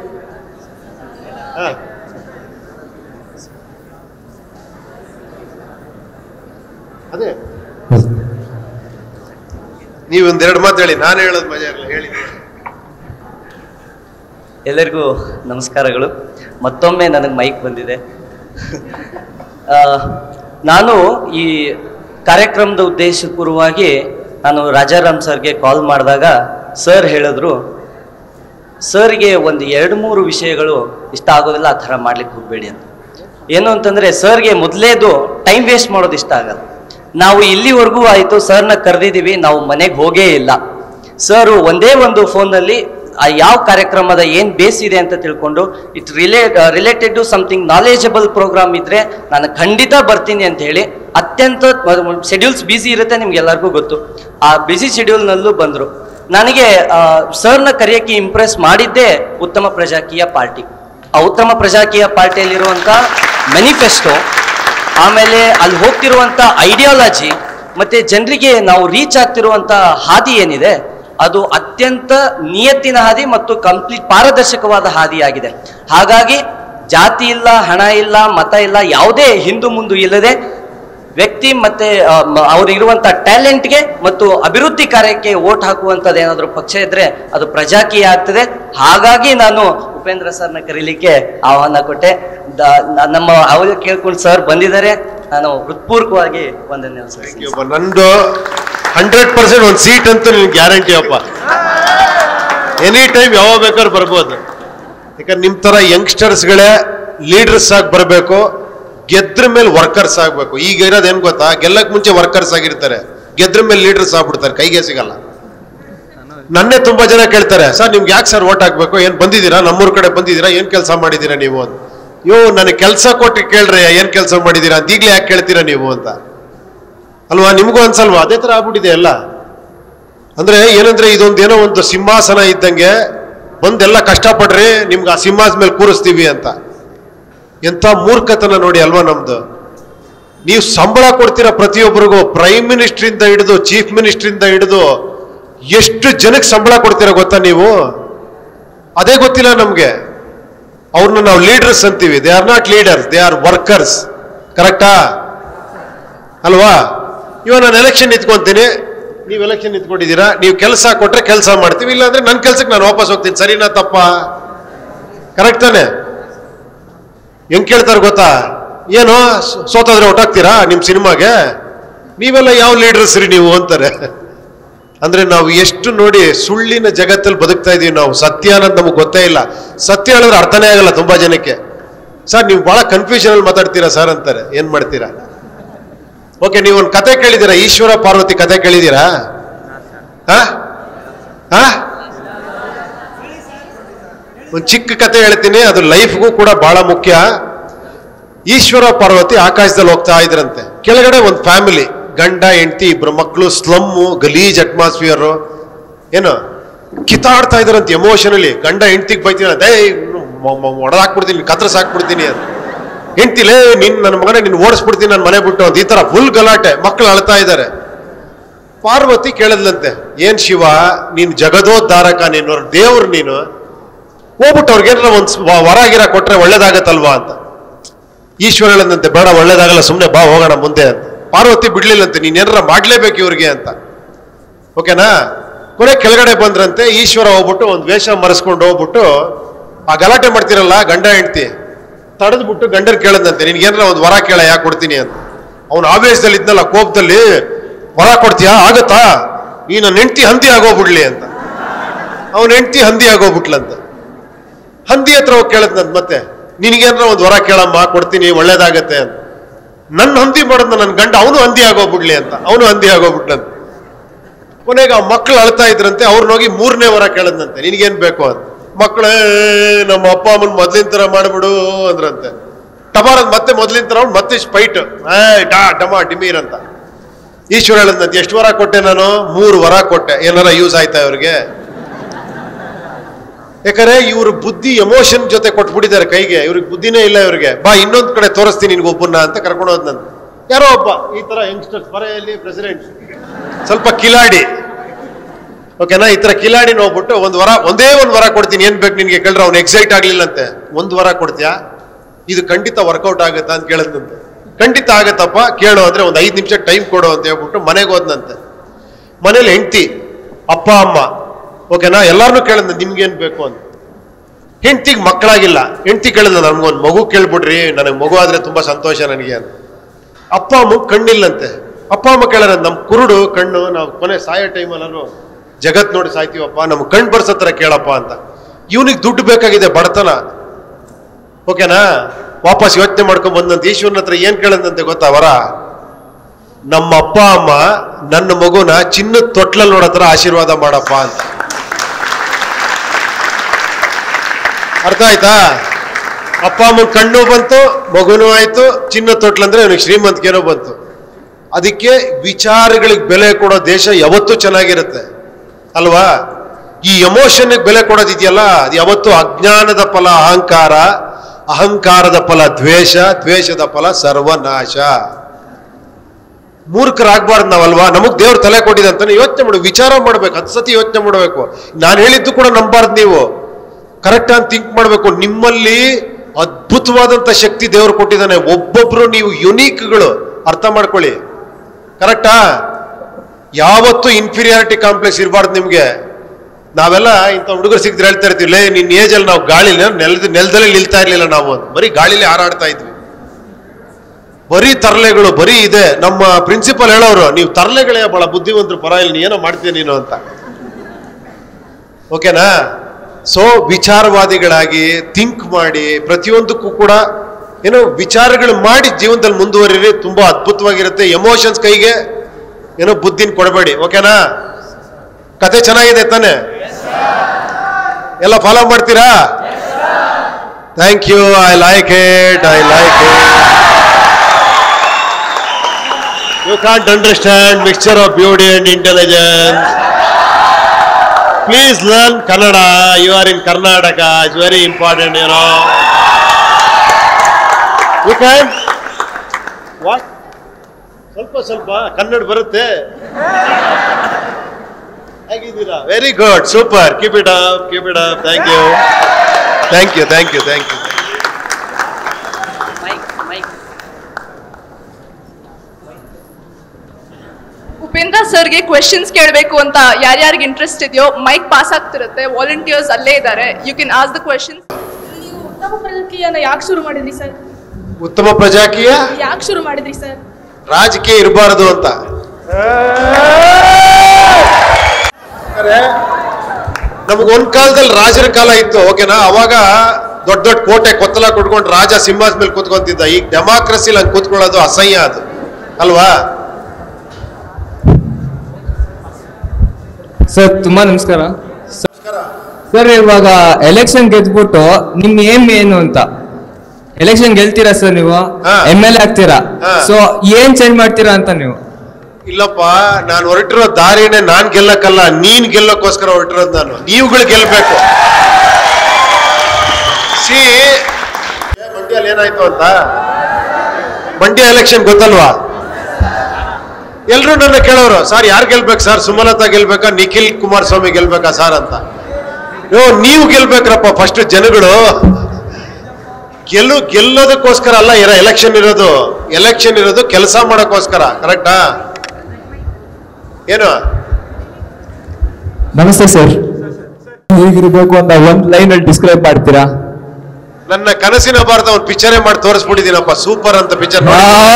ಹಾ ಅದೇ ನೀವು ಒಂದೆರಡು ಮಾತು ಹೇಳಿ ನಾನು ಹೇಳೋದು ಮಜಾ ಇರಲ್ಲ ಹೇಳಿ ಎಲ್ಲರಿಗೂ ನಮಸ್ಕಾರಗಳು ಮತ್ತೊಮ್ಮೆ ನನಗೆ ಮೈಕ್ ಬಂದಿದೆ ಆ, ನಾನು ಈ ಕಾರ್ಯಕ್ರಮದ ಉದ್ದೇಶಪೂರ್ವವಾಗಿ ನಾನು ರಾಜಾರಾಮ್ ಸರ್ಗೆ ಕಾಲ್ ಮಾಡಿದಾಗ ಸರ್ ಹೇಳಿದ್ರು ಸರ್ಗೆ ಒಂದು ಎರಡು ಮೂರು ವಿಷಯಗಳು ಇಷ್ಟ ಆಗೋದಿಲ್ಲ ಆ ಥರ ಮಾಡ್ಲಿಕ್ಕೆ ಹೋಗಬೇಡಿ ಅಂತ ಏನು ಅಂತಂದರೆ ಸರ್ಗೆ ಮೊದಲೇದು ಟೈಮ್ ವೇಸ್ಟ್ ಮಾಡೋದು ಇಷ್ಟ ಆಗಲ್ಲ ನಾವು ಇಲ್ಲಿವರೆಗೂ ಆಯಿತು ಸರ್ನ ಕರೆದಿದ್ದೀವಿ ನಾವು ಮನೆಗೆ ಹೋಗೇ ಇಲ್ಲ ಸರ್ ಒಂದೇ ಒಂದು ಫೋನಲ್ಲಿ ಆ ಯಾವ ಕಾರ್ಯಕ್ರಮದ ಏನು ಬೇಸ್ ಇದೆ ಅಂತ ತಿಳ್ಕೊಂಡು it relate related to something knowledgeable program ಇದ್ರೆ ನಾನು ಖಂಡಿತ ಬರ್ತೀನಿ ಅಂತ ಹೇಳಿ ಅತ್ಯಂತ ಶೆಡ್ಯೂಲ್ಸ್ ಬ್ಯುಸಿ ಇರುತ್ತೆ ನಿಮ್ಗೆ ಎಲ್ಲರಿಗೂ ಗೊತ್ತು ಆ ಬ್ಯುಸಿ ಶೆಡ್ಯೂಲ್ನಲ್ಲೂ ಬಂದರು ನನಗೆ ಸರ್ನ ಕರೆಯೋಕ್ಕೆ ಇಂಪ್ರೆಸ್ ಮಾಡಿದ್ದೇ ಉತ್ತಮ ಪ್ರಜಾಕೀಯ ಪಾರ್ಟಿ ಆ ಉತ್ತಮ ಪ್ರಜಾಕೀಯ ಪಾರ್ಟಿಯಲ್ಲಿರುವಂಥ ಮ್ಯಾನಿಫೆಸ್ಟೋ ಆಮೇಲೆ ಅಲ್ಲಿ ಹೋಗ್ತಿರುವಂಥ ಐಡಿಯಾಲಜಿ ಮತ್ತು ಜನರಿಗೆ ನಾವು ರೀಚ್ ಆಗ್ತಿರುವಂಥ ಹಾದಿ ಏನಿದೆ ಅದು ಅತ್ಯಂತ ನಿಯತ್ತಿನ ಹಾದಿ ಮತ್ತು ಕಂಪ್ಲೀಟ್ ಪಾರದರ್ಶಕವಾದ ಹಾದಿಯಾಗಿದೆ ಹಾಗಾಗಿ ಜಾತಿ ಇಲ್ಲ ಹಣ ಇಲ್ಲ ಮತ ಇಲ್ಲ ಯಾವುದೇ ಹಿಂದು ಮುಂದು ಇಲ್ಲದೆ ವ್ಯಕ್ತಿ ಮತ್ತೆ ಅವರಿರುವಂತ ಟ್ಯಾಲೆಂಟ್ಗೆ ಮತ್ತು ಅಭಿವೃದ್ಧಿ ಕಾರ್ಯಕ್ಕೆ ಓಟ್ ಹಾಕುವಂಥದ್ದು ಏನಾದರೂ ಪಕ್ಷ ಇದ್ರೆ ಅದು ಪ್ರಜಾಕೀಯ ಆಗ್ತದೆ ಹಾಗಾಗಿ ನಾನು ಉಪೇಂದ್ರ ಸರ್ನ ಕರೀಲಿಕ್ಕೆ ಆಹ್ವಾನ ಕೊಟ್ಟೆ ದ- ನ- ನಮ್ಮ ಅವರು ಕೇಳ್ಕೊಂಡು ಸರ್ ಬಂದಿದ್ದಾರೆ ನಾನು ಹೃತ್ಪೂರ್ವಕವಾಗಿ ವಂದನೆ ಸಲ್ಲಿಸ್ತೀನಿ ಒಬ್ಬ ನಂದು ಹಂಡ್ರೆಡ್ ಪರ್ಸೆಂಟ್ ಒಂದು ಸೀಟ್ ಅಂತೂ ನಿನ್ಗೆ ಗ್ಯಾರಂಟಿ ಅಪ್ಪ ಎನಿ ಟೈಮ್ ಯಾವಾಗ ಬೇಕಾದ್ರೂ ಬರ್ಬೋದು ಯಾಕಂದ್ರೆ ನಿಮ್ಮ ಥರ ಯಂಗ್ಸ್ಟರ್ಸ್ಗಳೇ ಲೀಡರ್ಸ್ ಆಗಿ ಬರಬೇಕು ಗೆದ್ರ ಮೇಲೆ ವರ್ಕರ್ಸ್ ಆಗಬೇಕು ಈಗ ಇರೋದು ಏನು ಗೊತ್ತಾ ಗೆಲ್ಲಕ್ಕೆ ಮುಂಚೆ ವರ್ಕರ್ಸ್ ಆಗಿರ್ತಾರೆ ಗೆದ್ರ ಮೇಲೆ ಲೀಡರ್ಸ್ ಆಗ್ಬಿಡ್ತಾರೆ ಕೈಗೆ ಸಿಗಲ್ಲ ನನ್ನೇ ತುಂಬಾ ಜನ ಕೇಳ್ತಾರೆ ಸರ್ ನಿಮ್ಗೆ ಯಾಕೆ ಸರ್ ಓಟ್ ಹಾಕ್ಬೇಕು ಏನ್ ಬಂದಿದ್ದೀರಾ ನಮ್ಮೂರ್ ಕಡೆ ಬಂದಿದ್ದೀರಾ ಏನ್ ಕೆಲಸ ಮಾಡಿದ್ದೀರಾ ನೀವು ಅಂತ ಯೋ ನನಗೆ ಕೆಲಸ ಕೊಟ್ಟು ಕೇಳ್ರಿ ಏನ್ ಕೆಲಸ ಮಾಡಿದ್ದೀರಾ ಅಂತ ಈಗಲೇ ಯಾಕೆ ಕೇಳ್ತೀರಾ ನೀವು ಅಂತ ಅಲ್ವಾ ನಿಮಗೂ ಅನ್ಸಲ್ವಾ ಅದೇ ತರ ಆಗ್ಬಿಟ್ಟಿದೆ ಎಲ್ಲ ಅಂದ್ರೆ ಏನಂದ್ರೆ ಇದೊಂದು ಏನೋ ಒಂದು ಸಿಂಹಾಸನ ಇದ್ದಂಗೆ ಬಂದೆಲ್ಲ ಕಷ್ಟಪಡ್ರಿ ನಿಮ್ಗೆ ಆ ಸಿಂಹಾಸ ಮೇಲೆ ಕೂರಿಸ್ತೀವಿ ಅಂತ ಎಂಥ ಮೂರ್ಖತನ ನೋಡಿ ಅಲ್ವಾ ನಮ್ದು ನೀವು ಸಂಬಳ ಕೊಡ್ತೀರಾ ಪ್ರತಿಯೊಬ್ಬರಿಗೂ ಪ್ರೈಮ್ ಮಿನಿಸ್ಟ್ರಿಂದ ಹಿಡಿದು ಚೀಫ್ ಮಿನಿಸ್ಟ್ರಿಂದ ಹಿಡಿದು ಎಷ್ಟು ಜನಕ್ಕೆ ಸಂಬಳ ಕೊಡ್ತೀರಾ ಗೊತ್ತಾ ನೀವು ಅದೇ ಗೊತ್ತಿಲ್ಲ ನಮ್ಗೆ ಅವ್ರನ್ನ ನಾವು ಲೀಡರ್ಸ್ ಅಂತೀವಿ they are not leaders they are workers ಕರೆಕ್ಟಾ ಅಲ್ವಾ ಇವಾಗ ನಾನು ಎಲೆಕ್ಷನ್ ನಿಂತ್ಕೊಂತೀನಿ ನೀವು ಎಲೆಕ್ಷನ್ ನಿಂತ್ಕೊಂಡಿದ್ದೀರಾ ನೀವು ಕೆಲಸ ಕೊಟ್ರೆ ಕೆಲಸ ಮಾಡ್ತೀವಿ ಇಲ್ಲಾಂದ್ರೆ ನನ್ನ ಕೆಲ್ಸಕ್ಕೆ ನಾನು ವಾಪಸ್ ಹೋಗ್ತೀನಿ ಸರಿನಾ ತಪ್ಪ ಕರೆಕ್ಟ್ ತಾನೆ ಹೆಂಗ್ ಕೇಳ್ತಾರೆ ಗೊತ್ತಾ ಏನು ಸೋ- ಸೋತಾದ್ರೆ ಒಟ್ಟಾಗ್ತೀರಾ ನಿಮ್ಮ ಸಿನಿಮಾಗೆ ನೀವೆಲ್ಲ ಯಾವ ಲೀಡರ್ಸ್ ರೀ ನೀವು ಅಂತಾರೆ ಅಂದ್ರೆ ನಾವು ಎಷ್ಟು ನೋಡಿ ಸುಳ್ಳಿನ ಜಗತ್ತಲ್ಲಿ ಬದುಕ್ತಾ ಇದೀವಿ ನಾವು ಸತ್ಯ ಅನ್ನೋದು ನಮಗೆ ಗೊತ್ತೇ ಇಲ್ಲ ಸತ್ಯ ಹೇಳಿದ್ರೆ ಅರ್ಥನೇ ಆಗಲ್ಲ ತುಂಬಾ ಜನಕ್ಕೆ ಸರ್ ನೀವು ಬಹಳ ಕನ್ಫ್ಯೂಷನ್ ಅಲ್ಲಿ ಮಾತಾಡ್ತೀರಾ ಸರ್ ಅಂತಾರೆ ಏನ್ ಮಾಡ್ತೀರಾ ಓಕೆ ನೀವು ಒಂದು ಕತೆ ಕೇಳಿದ್ದೀರಾ ಈಶ್ವರ ಪಾರ್ವತಿ ಕತೆ ಕೇಳಿದ್ದೀರಾ ಹಾ ಹಾ ಒಂದು ಚಿಕ್ಕ ಕತೆ ಹೇಳ್ತೀನಿ ಅದು ಲೈಫ್ಗೂ ಕೂಡ ಬಹಳ ಮುಖ್ಯ ಈಶ್ವರ ಪಾರ್ವತಿ ಆಕಾಶದಲ್ಲಿ ಹೋಗ್ತಾ ಇದ್ರಂತೆ ಕೆಳಗಡೆ ಒಂದು ಫ್ಯಾಮಿಲಿ ಗಂಡ ಹೆಂಡತಿ ಇಬ್ರು ಮಕ್ಕಳು ಸ್ಲಮ್ಮು ಗಲೀಜ್ ಅಟ್ಮಾಸ್ಫಿಯರು ಏನು ಕಿತ್ತಾಡ್ತಾ ಇದ್ರಂತೆ ಎಮೋಷನಲಿ ಗಂಡ ಹೆಂಡತಿಗೆ ಬೈತೀನಿ ದೇ ಒಡೆದಾಕ್ಬಿಡ್ತೀನಿ ಕತ್ರಸ್ ಹಾಕ್ಬಿಡ್ತೀನಿ ಅಂತ ಹೆಂಡ್ತಿಲೇ ನಿನ್ ನನ್ನ ಮಗನೇ ನಿನ್ ಓಡಿಸ್ಬಿಡ್ತೀನಿ ನನ್ನ ಮನೆ ಬಿಟ್ಟು ಅಂತ ಈ ತರ ಫುಲ್ ಗಲಾಟೆ ಮಕ್ಕಳು ಅಳ್ತಾ ಇದ್ದಾರೆ ಪಾರ್ವತಿ ಕೇಳದ್ಲಂತೆ ಏನ್ ಶಿವ ನೀನ್ ಜಗದೋದ್ಧಾರಕ ನೀನು ದೇವ್ರು ನೀನು ಹೋಗ್ಬಿಟ್ಟು ಅವ್ರಿಗೇನಾರ ಒಂದ್ ಸ್- ವ- ವರ ಗಿರ ಕೊಟ್ರೆ ಒಳ್ಳೇದಾಗತ್ತಲ್ವಾ ಅಂತ ಈಶ್ವರ ಹೇಳದಂತೆ ಬೇಡ ಒಳ್ಳೇದಾಗಲ್ಲ ಸುಮ್ಮನೆ ಬಾ ಹೋಗೋಣ ಮುಂದೆ ಅಂತ ಪಾರ್ವತಿ ಬಿಡ್ಲಿಲ್ಲಂತೆ ನೀನ್ ಏನಾರ ಮಾಡ್ಲೇಬೇಕು ಇವ್ರಿಗೆ ಅಂತ ಓಕೆನಾ ಕೊನೆ ಕೆಳಗಡೆ ಬಂದ್ರಂತೆ ಈಶ್ವರ ಹೋಗ್ಬಿಟ್ಟು ಒಂದು ವೇಷ ಮರೆಸ್ಕೊಂಡು ಹೋಗ್ಬಿಟ್ಟು ಆ ಗಲಾಟೆ ಮಾಡ್ತಿರಲ್ಲ ಗಂಡ ಹೆಂಡ್ತಿ ತಡೆದ್ಬಿಟ್ಟು ಗಂಡರ್ ಕೇಳದಂತೆ ನಿನ್ಗೇನಾರ ಒಂದು ವರ ಕೇಳ ಯಾಕೆ ಕೊಡ್ತೀನಿ ಅಂತ ಅವನು ಆವೇಶದಲ್ಲಿ ಇದ್ನಲ್ಲ ಕೋಪದಲ್ಲಿ ವರ ಕೊಡ್ತೀಯಾ ಆಗತ್ತಾ ಈ ನನ್ನ ಹೆಂಡ್ತಿ ಹಂದಿ ಆಗೋಗ್ಬಿಡ್ಲಿ ಅಂತ ಅವನ ಹೆಂಡ್ತಿ ಹಂದಿ ಆಗೋಗ್ಬಿಟ್ಲಂತ ಹಂದಿ ಹತ್ರ ಹೋಗಿ ಕೇಳದ್ನಂತ ಮತ್ತೆ ನಿನಗೇನಾರ ಒಂದು ವರ ಕೇಳಮ್ಮ ಕೊಡ್ತೀನಿ ಒಳ್ಳೇದಾಗತ್ತೆ ಅಂತ ನನ್ನ ಹಂದಿ ಮಾಡೋದ್ನ ನನ್ನ ಗಂಡ ಅವನು ಹಂದಿ ಆಗೋಗ್ಬಿಡ್ಲಿ ಅಂತ ಅವನು ಹಂದಿ ಆಗೋಗ್ಬಿಟ್ಲಂತ ಕೊನೆಗೆ ಆ ಮಕ್ಕಳು ಅಳ್ತಾ ಇದ್ರಂತೆ ಅವ್ರನ್ನ ಹೋಗಿ ಮೂರನೇ ವರ ಕೇಳದ್ನಂತೆ ನಿನಗೇನ್ ಬೇಕು ಅಂತ ಮಕ್ಕಳೇ ನಮ್ಮ ಅಪ್ಪ ಅಮ್ಮನ ಮೊದ್ಲಿನ ತರ ಮಾಡ್ಬಿಡು ಅಂದ್ರಂತೆ ಟಮಾರದ್ ಮತ್ತೆ ಮೊದ್ಲಿನ ತರ ಅವ್ನು ಮತ್ತೆ ಸ್ಪೈಟ್ ಏ ಡಾ ಡಮ ಡಿಮೀರ್ ಅಂತ ಈಶ್ವರ ಹೇಳದ್ನಂತೆ ಎಷ್ಟು ವರ ಕೊಟ್ಟೆ ನಾನು ಮೂರು ವರ ಕೊಟ್ಟೆ ಏನಾರ ಯೂಸ್ ಆಯ್ತಾ ಇವ್ರಿಗೆ ಯಾಕಂದ್ರೆ ಇವ್ರ ಬುದ್ಧಿ ಎಮೋಷನ್ ಜೊತೆ ಕೊಟ್ಬಿಟ್ಟಿದ್ದಾರೆ ಕೈಗೆ ಇವ್ರಿಗೆ ಬುದ್ಧಿನೇ ಇಲ್ಲ ಇವ್ರಿಗೆ ಬಾ ಇನ್ನೊಂದ್ ಕಡೆ ತೋರಿಸ್ತೀನಿ ನಿನ್ಗೆ ಒಬ್ಬನ್ನ ಅಂತ ಕರ್ಕೊಂಡು ಹೋದ್ನಂತ ಯಾರೋ ಒಬ್ಬ ಈ ತರ ಯಂಗ್ಸ್ಟರ್ಸ್ ಬರೆಯಲ್ಲಿ ಪ್ರೆಸಿಡೆಂಟ್ ಸ್ವಲ್ಪ ಕಿಲಾಡಿ ಓಕೆನಾ ಈ ತರ ಕಿಲಾಡಿ ನೋಡ್ಬಿಟ್ಟು ಒಂದ್ ವರ ಒಂದೇ ಒಂದ್ ವರ ಕೊಡ್ತೀನಿ ಏನ್ ಬೇಕು ನಿನ್ಗೆ ಕೇಳ್ರೆ ಅವ್ನು ಎಕ್ಸೈಟ್ ಆಗ್ಲಿಲ್ಲಂತೆ ಒಂದ್ ವರ ಕೊಡ್ತೀಯಾ ಇದು ಖಂಡಿತ ವರ್ಕೌಟ್ ಆಗುತ್ತಾ ಅಂತ ಕೇಳದ್ನಂತೆ ಖಂಡಿತ ಆಗತ್ತಪ್ಪ ಕೇಳು ಅಂದ್ರೆ ಒಂದ್ ಐದ್ ನಿಮಿಷ ಟೈಮ್ ಕೊಡು ಅಂತ ಹೇಳ್ಬಿಟ್ಟು ಮನೆಗೆ ಹೋದ್ನಂತೆ ಮನೇಲಿ ಹೆಂಡತಿ ಅಪ್ಪ ಅಮ್ಮ ಓಕೆನಾ ಎಲ್ಲಾರನ್ನೂ ಕೇಳಿದ ನಿಮ್ಗೇನ್ ಬೇಕು ಅಂತ ಹೆಂಡ್ತಿಗೆ ಮಕ್ಕಳಾಗಿಲ್ಲ ಹೆಂಡ್ತಿ ಕೇಳಿದ ನನ್ಗೊಂದು ಮಗು ಕೇಳ್ಬಿಡ್ರಿ ನನಗೆ ಮಗು ಆದ್ರೆ ತುಂಬಾ ಸಂತೋಷ ನನಗೆ ಅಂತ ಅಪ್ಪ ಅಮ್ಮ ಕಣ್ಣಿಲ್ಲಂತೆ ಅಪ್ಪ ಅಮ್ಮ ಕೇಳಾರ ನಮ್ ಕುರುಡು ಕಣ್ಣು ನಾವು ಕೊನೆ ಸಾಯೋ ಟೈಮಲ್ಲೂ ಜಗತ್ ನೋಡಿ ಸಾಯ್ತೀವಪ್ಪ ನಮ್ ಕಣ್ ಬರ್ಸತ್ರ ಕೇಳಪ್ಪ ಅಂತ ಇವನಿಗೆ ದುಡ್ಡು ಬೇಕಾಗಿದೆ ಬಡತನ ಓಕೆನಾ ವಾಪಸ್ ಯೋಚನೆ ಮಾಡ್ಕೊಂಡ್ ಬಂದಂತ ಈಶ್ವರನ ಹತ್ರ ಏನ್ ಕೇಳದಂತೆ ಗೊತ್ತಾ ವರ ನಮ್ಮ ಅಪ್ಪ ಅಮ್ಮ ನನ್ನ ಮಗುನ ಚಿನ್ನದ ತೊಟ್ಲಲ್ಲಿ ನೋಡತ್ರ ಆಶೀರ್ವಾದ ಮಾಡಪ್ಪ ಅಂತ ಅರ್ಥ ಆಯ್ತಾ ಅಪ್ಪ ಅಮ್ಮನ ಕಣ್ಣು ಬಂತು ಮಗುನೂ ಆಯ್ತು ಚಿನ್ನ ತೊಟ್ಲಂದ್ರೆ ಅವನಿಗೆ ಶ್ರೀಮಂತಿಕೆನೂ ಬಂತು ಅದಕ್ಕೆ ವಿಚಾರಗಳಿಗೆ ಬೆಲೆ ಕೊಡೋ ದೇಶ ಯಾವತ್ತೂ ಚೆನ್ನಾಗಿರುತ್ತೆ ಅಲ್ವಾ ಈ ಎಮೋಷನ್ಗೆ ಬೆಲೆ ಕೊಡೋದಿದೆಯಲ್ಲ ಅದು ಯಾವತ್ತೂ ಅಜ್ಞಾನದ ಫಲ ಅಹಂಕಾರ ಅಹಂಕಾರದ ಫಲ ದ್ವೇಷ ದ್ವೇಷದ ಫಲ ಸರ್ವನಾಶ ಮೂರ್ಖರಾಗ್ಬಾರ್ದು ನಾವಲ್ವಾ ನಮಗ್ ದೇವ್ರ ತಲೆ ಕೊಟ್ಟಿದೆ ಅಂತ ಯೋಚನೆ ಮಾಡು ವಿಚಾರ ಮಾಡ್ಬೇಕು ಹತ್ತು ಸತಿ ಯೋಚನೆ ಮಾಡಬೇಕು ನಾನು ಹೇಳಿದ್ದು ಕೂಡ ನಂಬಾರ್ದು ನೀವು ಕರೆಕ್ಟ್ ಅಂತ ಥಿಂಕ್ ಮಾಡಬೇಕು ನಿಮ್ಮಲ್ಲಿ ಅದ್ಭುತವಾದಂತ ಶಕ್ತಿ ದೇವ್ರು ಕೊಟ್ಟಿದ್ದಾನೆ ಒಬ್ಬೊಬ್ರು ನೀವು ಯುನೀಕ್ಗಳು ಅರ್ಥ ಮಾಡ್ಕೊಳ್ಳಿ ಕರೆಕ್ಟಾ ಯಾವತ್ತೂ ಇನ್ಫೀರಿಯಾರಿಟಿ ಕಾಂಪ್ಲೆಕ್ಸ್ ಇರಬಾರ್ದು ನಿಮ್ಗೆ ನಾವೆಲ್ಲ ಇಂಥ ಹುಡುಗರು ಸಿಕ್ಕಿದ್ರೆ ಹೇಳ್ತಾ ಇರ್ತೀವಿ ಲೇ ನಿನ್ನ ಏಜಲ್ಲಿ ನಾವು ಗಾಳಿಲಿ ನೆಲದ ನೆಲದಲ್ಲಿ ನಿಲ್ತಾ ಇರ್ಲಿಲ್ಲ ನಾವು ಅಂತ. ಬರೀ ಗಾಳಿಲಿ ಹಾರಾಡ್ತಾ ಇದ್ವಿ ಬರೀ ತರಲೆಗಳು ಬರೀ ಇದೆ ನಮ್ಮ ಪ್ರಿನ್ಸಿಪಲ್ ಹೇಳೋರು ನೀವು ತರಲೆಗಳೇ ಬಹಳ ಬುದ್ಧಿವಂತರು ಪರ ಇಲ್ಲ ನೀ ಏನೋ ಮಾಡ್ತೀಯ ನೀನು ಅಂತ ಓಕೆನಾ ಸೊ ವಿಚಾರವಾದಿಗಳಾಗಿ ಥಿಂಕ್ ಮಾಡಿ ಪ್ರತಿಯೊಂದಕ್ಕೂ ಕೂಡ ಏನೋ ವಿಚಾರಗಳು ಮಾಡಿ ಜೀವನದಲ್ಲಿ ಮುಂದುವರಿರಿ ತುಂಬಾ ಅದ್ಭುತವಾಗಿರುತ್ತೆ ಎಮೋಷನ್ಸ್ ಕೈಗೆ ಏನೋ ಬುದ್ಧಿನ ಕೊಡಬೇಡಿ ಓಕೆನಾ ಕತೆ ಚೆನ್ನಾಗಿದೆ ತಾನೆ ಎಲ್ಲ ಫಾಲೋ ಮಾಡ್ತೀರಾ thank you I like it I like it you can't understand mixture of beauty and intelligence please learn Kannada you are in Karnataka it's very important you know you can what ಸ್ವಲ್ಪ ಸ್ವಲ್ಪ ಕನ್ನಡ ಬರುತ್ತೆ ಹೇಗಿದ್ದೀರಾ very good super keep it up keep it up thank you thank you thank you thank you mike mike Upendra ಸರ್ಗೆ questions ಕೇಳಬೇಕು ಅಂತ ಯಾರ್ಯಾರಿಗೆ interest ಇದೆಯೋ mic pass ಆಗ್ತಿರುತ್ತೆ ವಾಲಂಟಿಯರ್ಸ್ ಅಲ್ಲೇ ಇದ್ದಾರೆ you can ask the questions ನೀವು ಉತ್ತಮ ಪ್ರಜಾಕೀಯನ ಯಾಕೆ ಶುರು ಮಾಡಿದ್ರಿ ಸರ್ ಉತ್ತಮ ಪ್ರಜಾಕೀಯ ಯಾಕೆ ಶುರು ಮಾಡಿದ್ರಿ ಸರ್ ರಾಜಕೀಯ ಇರಬಾರದು ಅಂತ ನಮಗ್ ಒಂದ್ ಕಾಲದಲ್ಲಿ ರಾಜರ ಕಾಲ ಇತ್ತು ಓಕೆನಾ ಅವಾಗ ದೊಡ್ಡ ದೊಡ್ಡ ಕೋಟೆ ಕೊತ್ತಲ ಕೊಟ್ಕೊಂಡು ರಾಜ ಸಿಂಹಾಸ ಮೇಲೆ ಕೂತ್ಕೊಂತಿದ್ದ ಈಗ ಡೆಮಾಕ್ರಸಿಲಿ ಹಂಗೆ ಕೂತ್ಕೊಳ್ಳೋದು ಅಸಹ್ಯ ಅದು ಅಲ್ವಾ ಸರ್ ತುಂಬಾ ನಮಸ್ಕಾರ ಸರ್ ಇವಾಗ ಎಲೆಕ್ಷನ್ ಗೆದ್ಬಿಟ್ಟು ನಿಮ್ ಏಮ್ ಏನು ಅಂತ ಎಲೆಕ್ಷನ್ ಗೆಲ್ತೀರಾ ಸರ್ ನೀವು ಹಾ. ಎಮ್ ಎಲ್ ಎ ಆಗ್ತೀರಾ ಹಾ. ಸೊ ಏನ್ ಚೇಂಜ್ ಮಾಡ್ತೀರಾ ಅಂತ ನೀವು ಇಲ್ಲಪ್ಪ ನಾನು ಹೊರಟಿರೋ ದಾರಿನೇ ನಾನ್ ಗೆಲ್ಲಕ್ಕಲ್ಲ ನೀನ್ ಗೆಲ್ಲಕ್ಕೋಸ್ಕರ ಹೊರಟಿರೋದು ನಾನು ನೀವುಗಳು ಗೆಲ್ಬೇಕು ಸಿ ಮಂಡ್ಯಲ್ಲಿ ಏನಾಯ್ತು ಅಂತ ಮಂಡ್ಯ ಎಲೆಕ್ಷನ್ ಗೊತ್ತಲ್ವಾ ಎಲ್ರು ನನ್ನ ಕೇಳೋರು ಸರ್ ಯಾರು ಗೆಲ್ಬೇಕು ಸರ್ ಸುಮಲತಾ ಗೆಲ್ಬೇಕಾ ನಿಖಿಲ್ ಕುಮಾರಸ್ವಾಮಿ ಗೆಲ್ಬೇಕಾ ಸರ್ ಅಂತ ಯೋ ನೀವು ಗೆಲ್ಬೇಕ್ರಪ್ಪ ಫಸ್ಟ್ ಜನಗಳು ಗೆಲ್ಲು ಗೆಲ್ಲೋದಕ್ಕೋಸ್ಕರ ಅಲ್ಲ ಇರೋ ಎಲೆಕ್ಷನ್ ಇರೋದು ಎಲೆಕ್ಷನ್ ಇರೋದು ಕೆಲಸ ಮಾಡೋಕ್ಕೋಸ್ಕರ ಕರೆಕ್ಟಾ ಏನು ನಮಸ್ತೆ ಸರ್ ಹೇಗಿರ್ಬೇಕು ಅಂತ ಒಂದ್ ಲೈನ್ ಅಲ್ಲಿ ಡಿಸ್ಕ್ರೈಬ್ ಮಾಡ್ತೀರಾ ನನ್ನ ಕನಸಿನ ಭಾರತ ಒಂದು ಪಿಕ್ಚರೇ ಮಾಡಿ ತೋರಿಸ್ಬಿಟ್ಟಿದ್ದೀನಪ್ಪ ಸೂಪರ್ ಅಂತ picture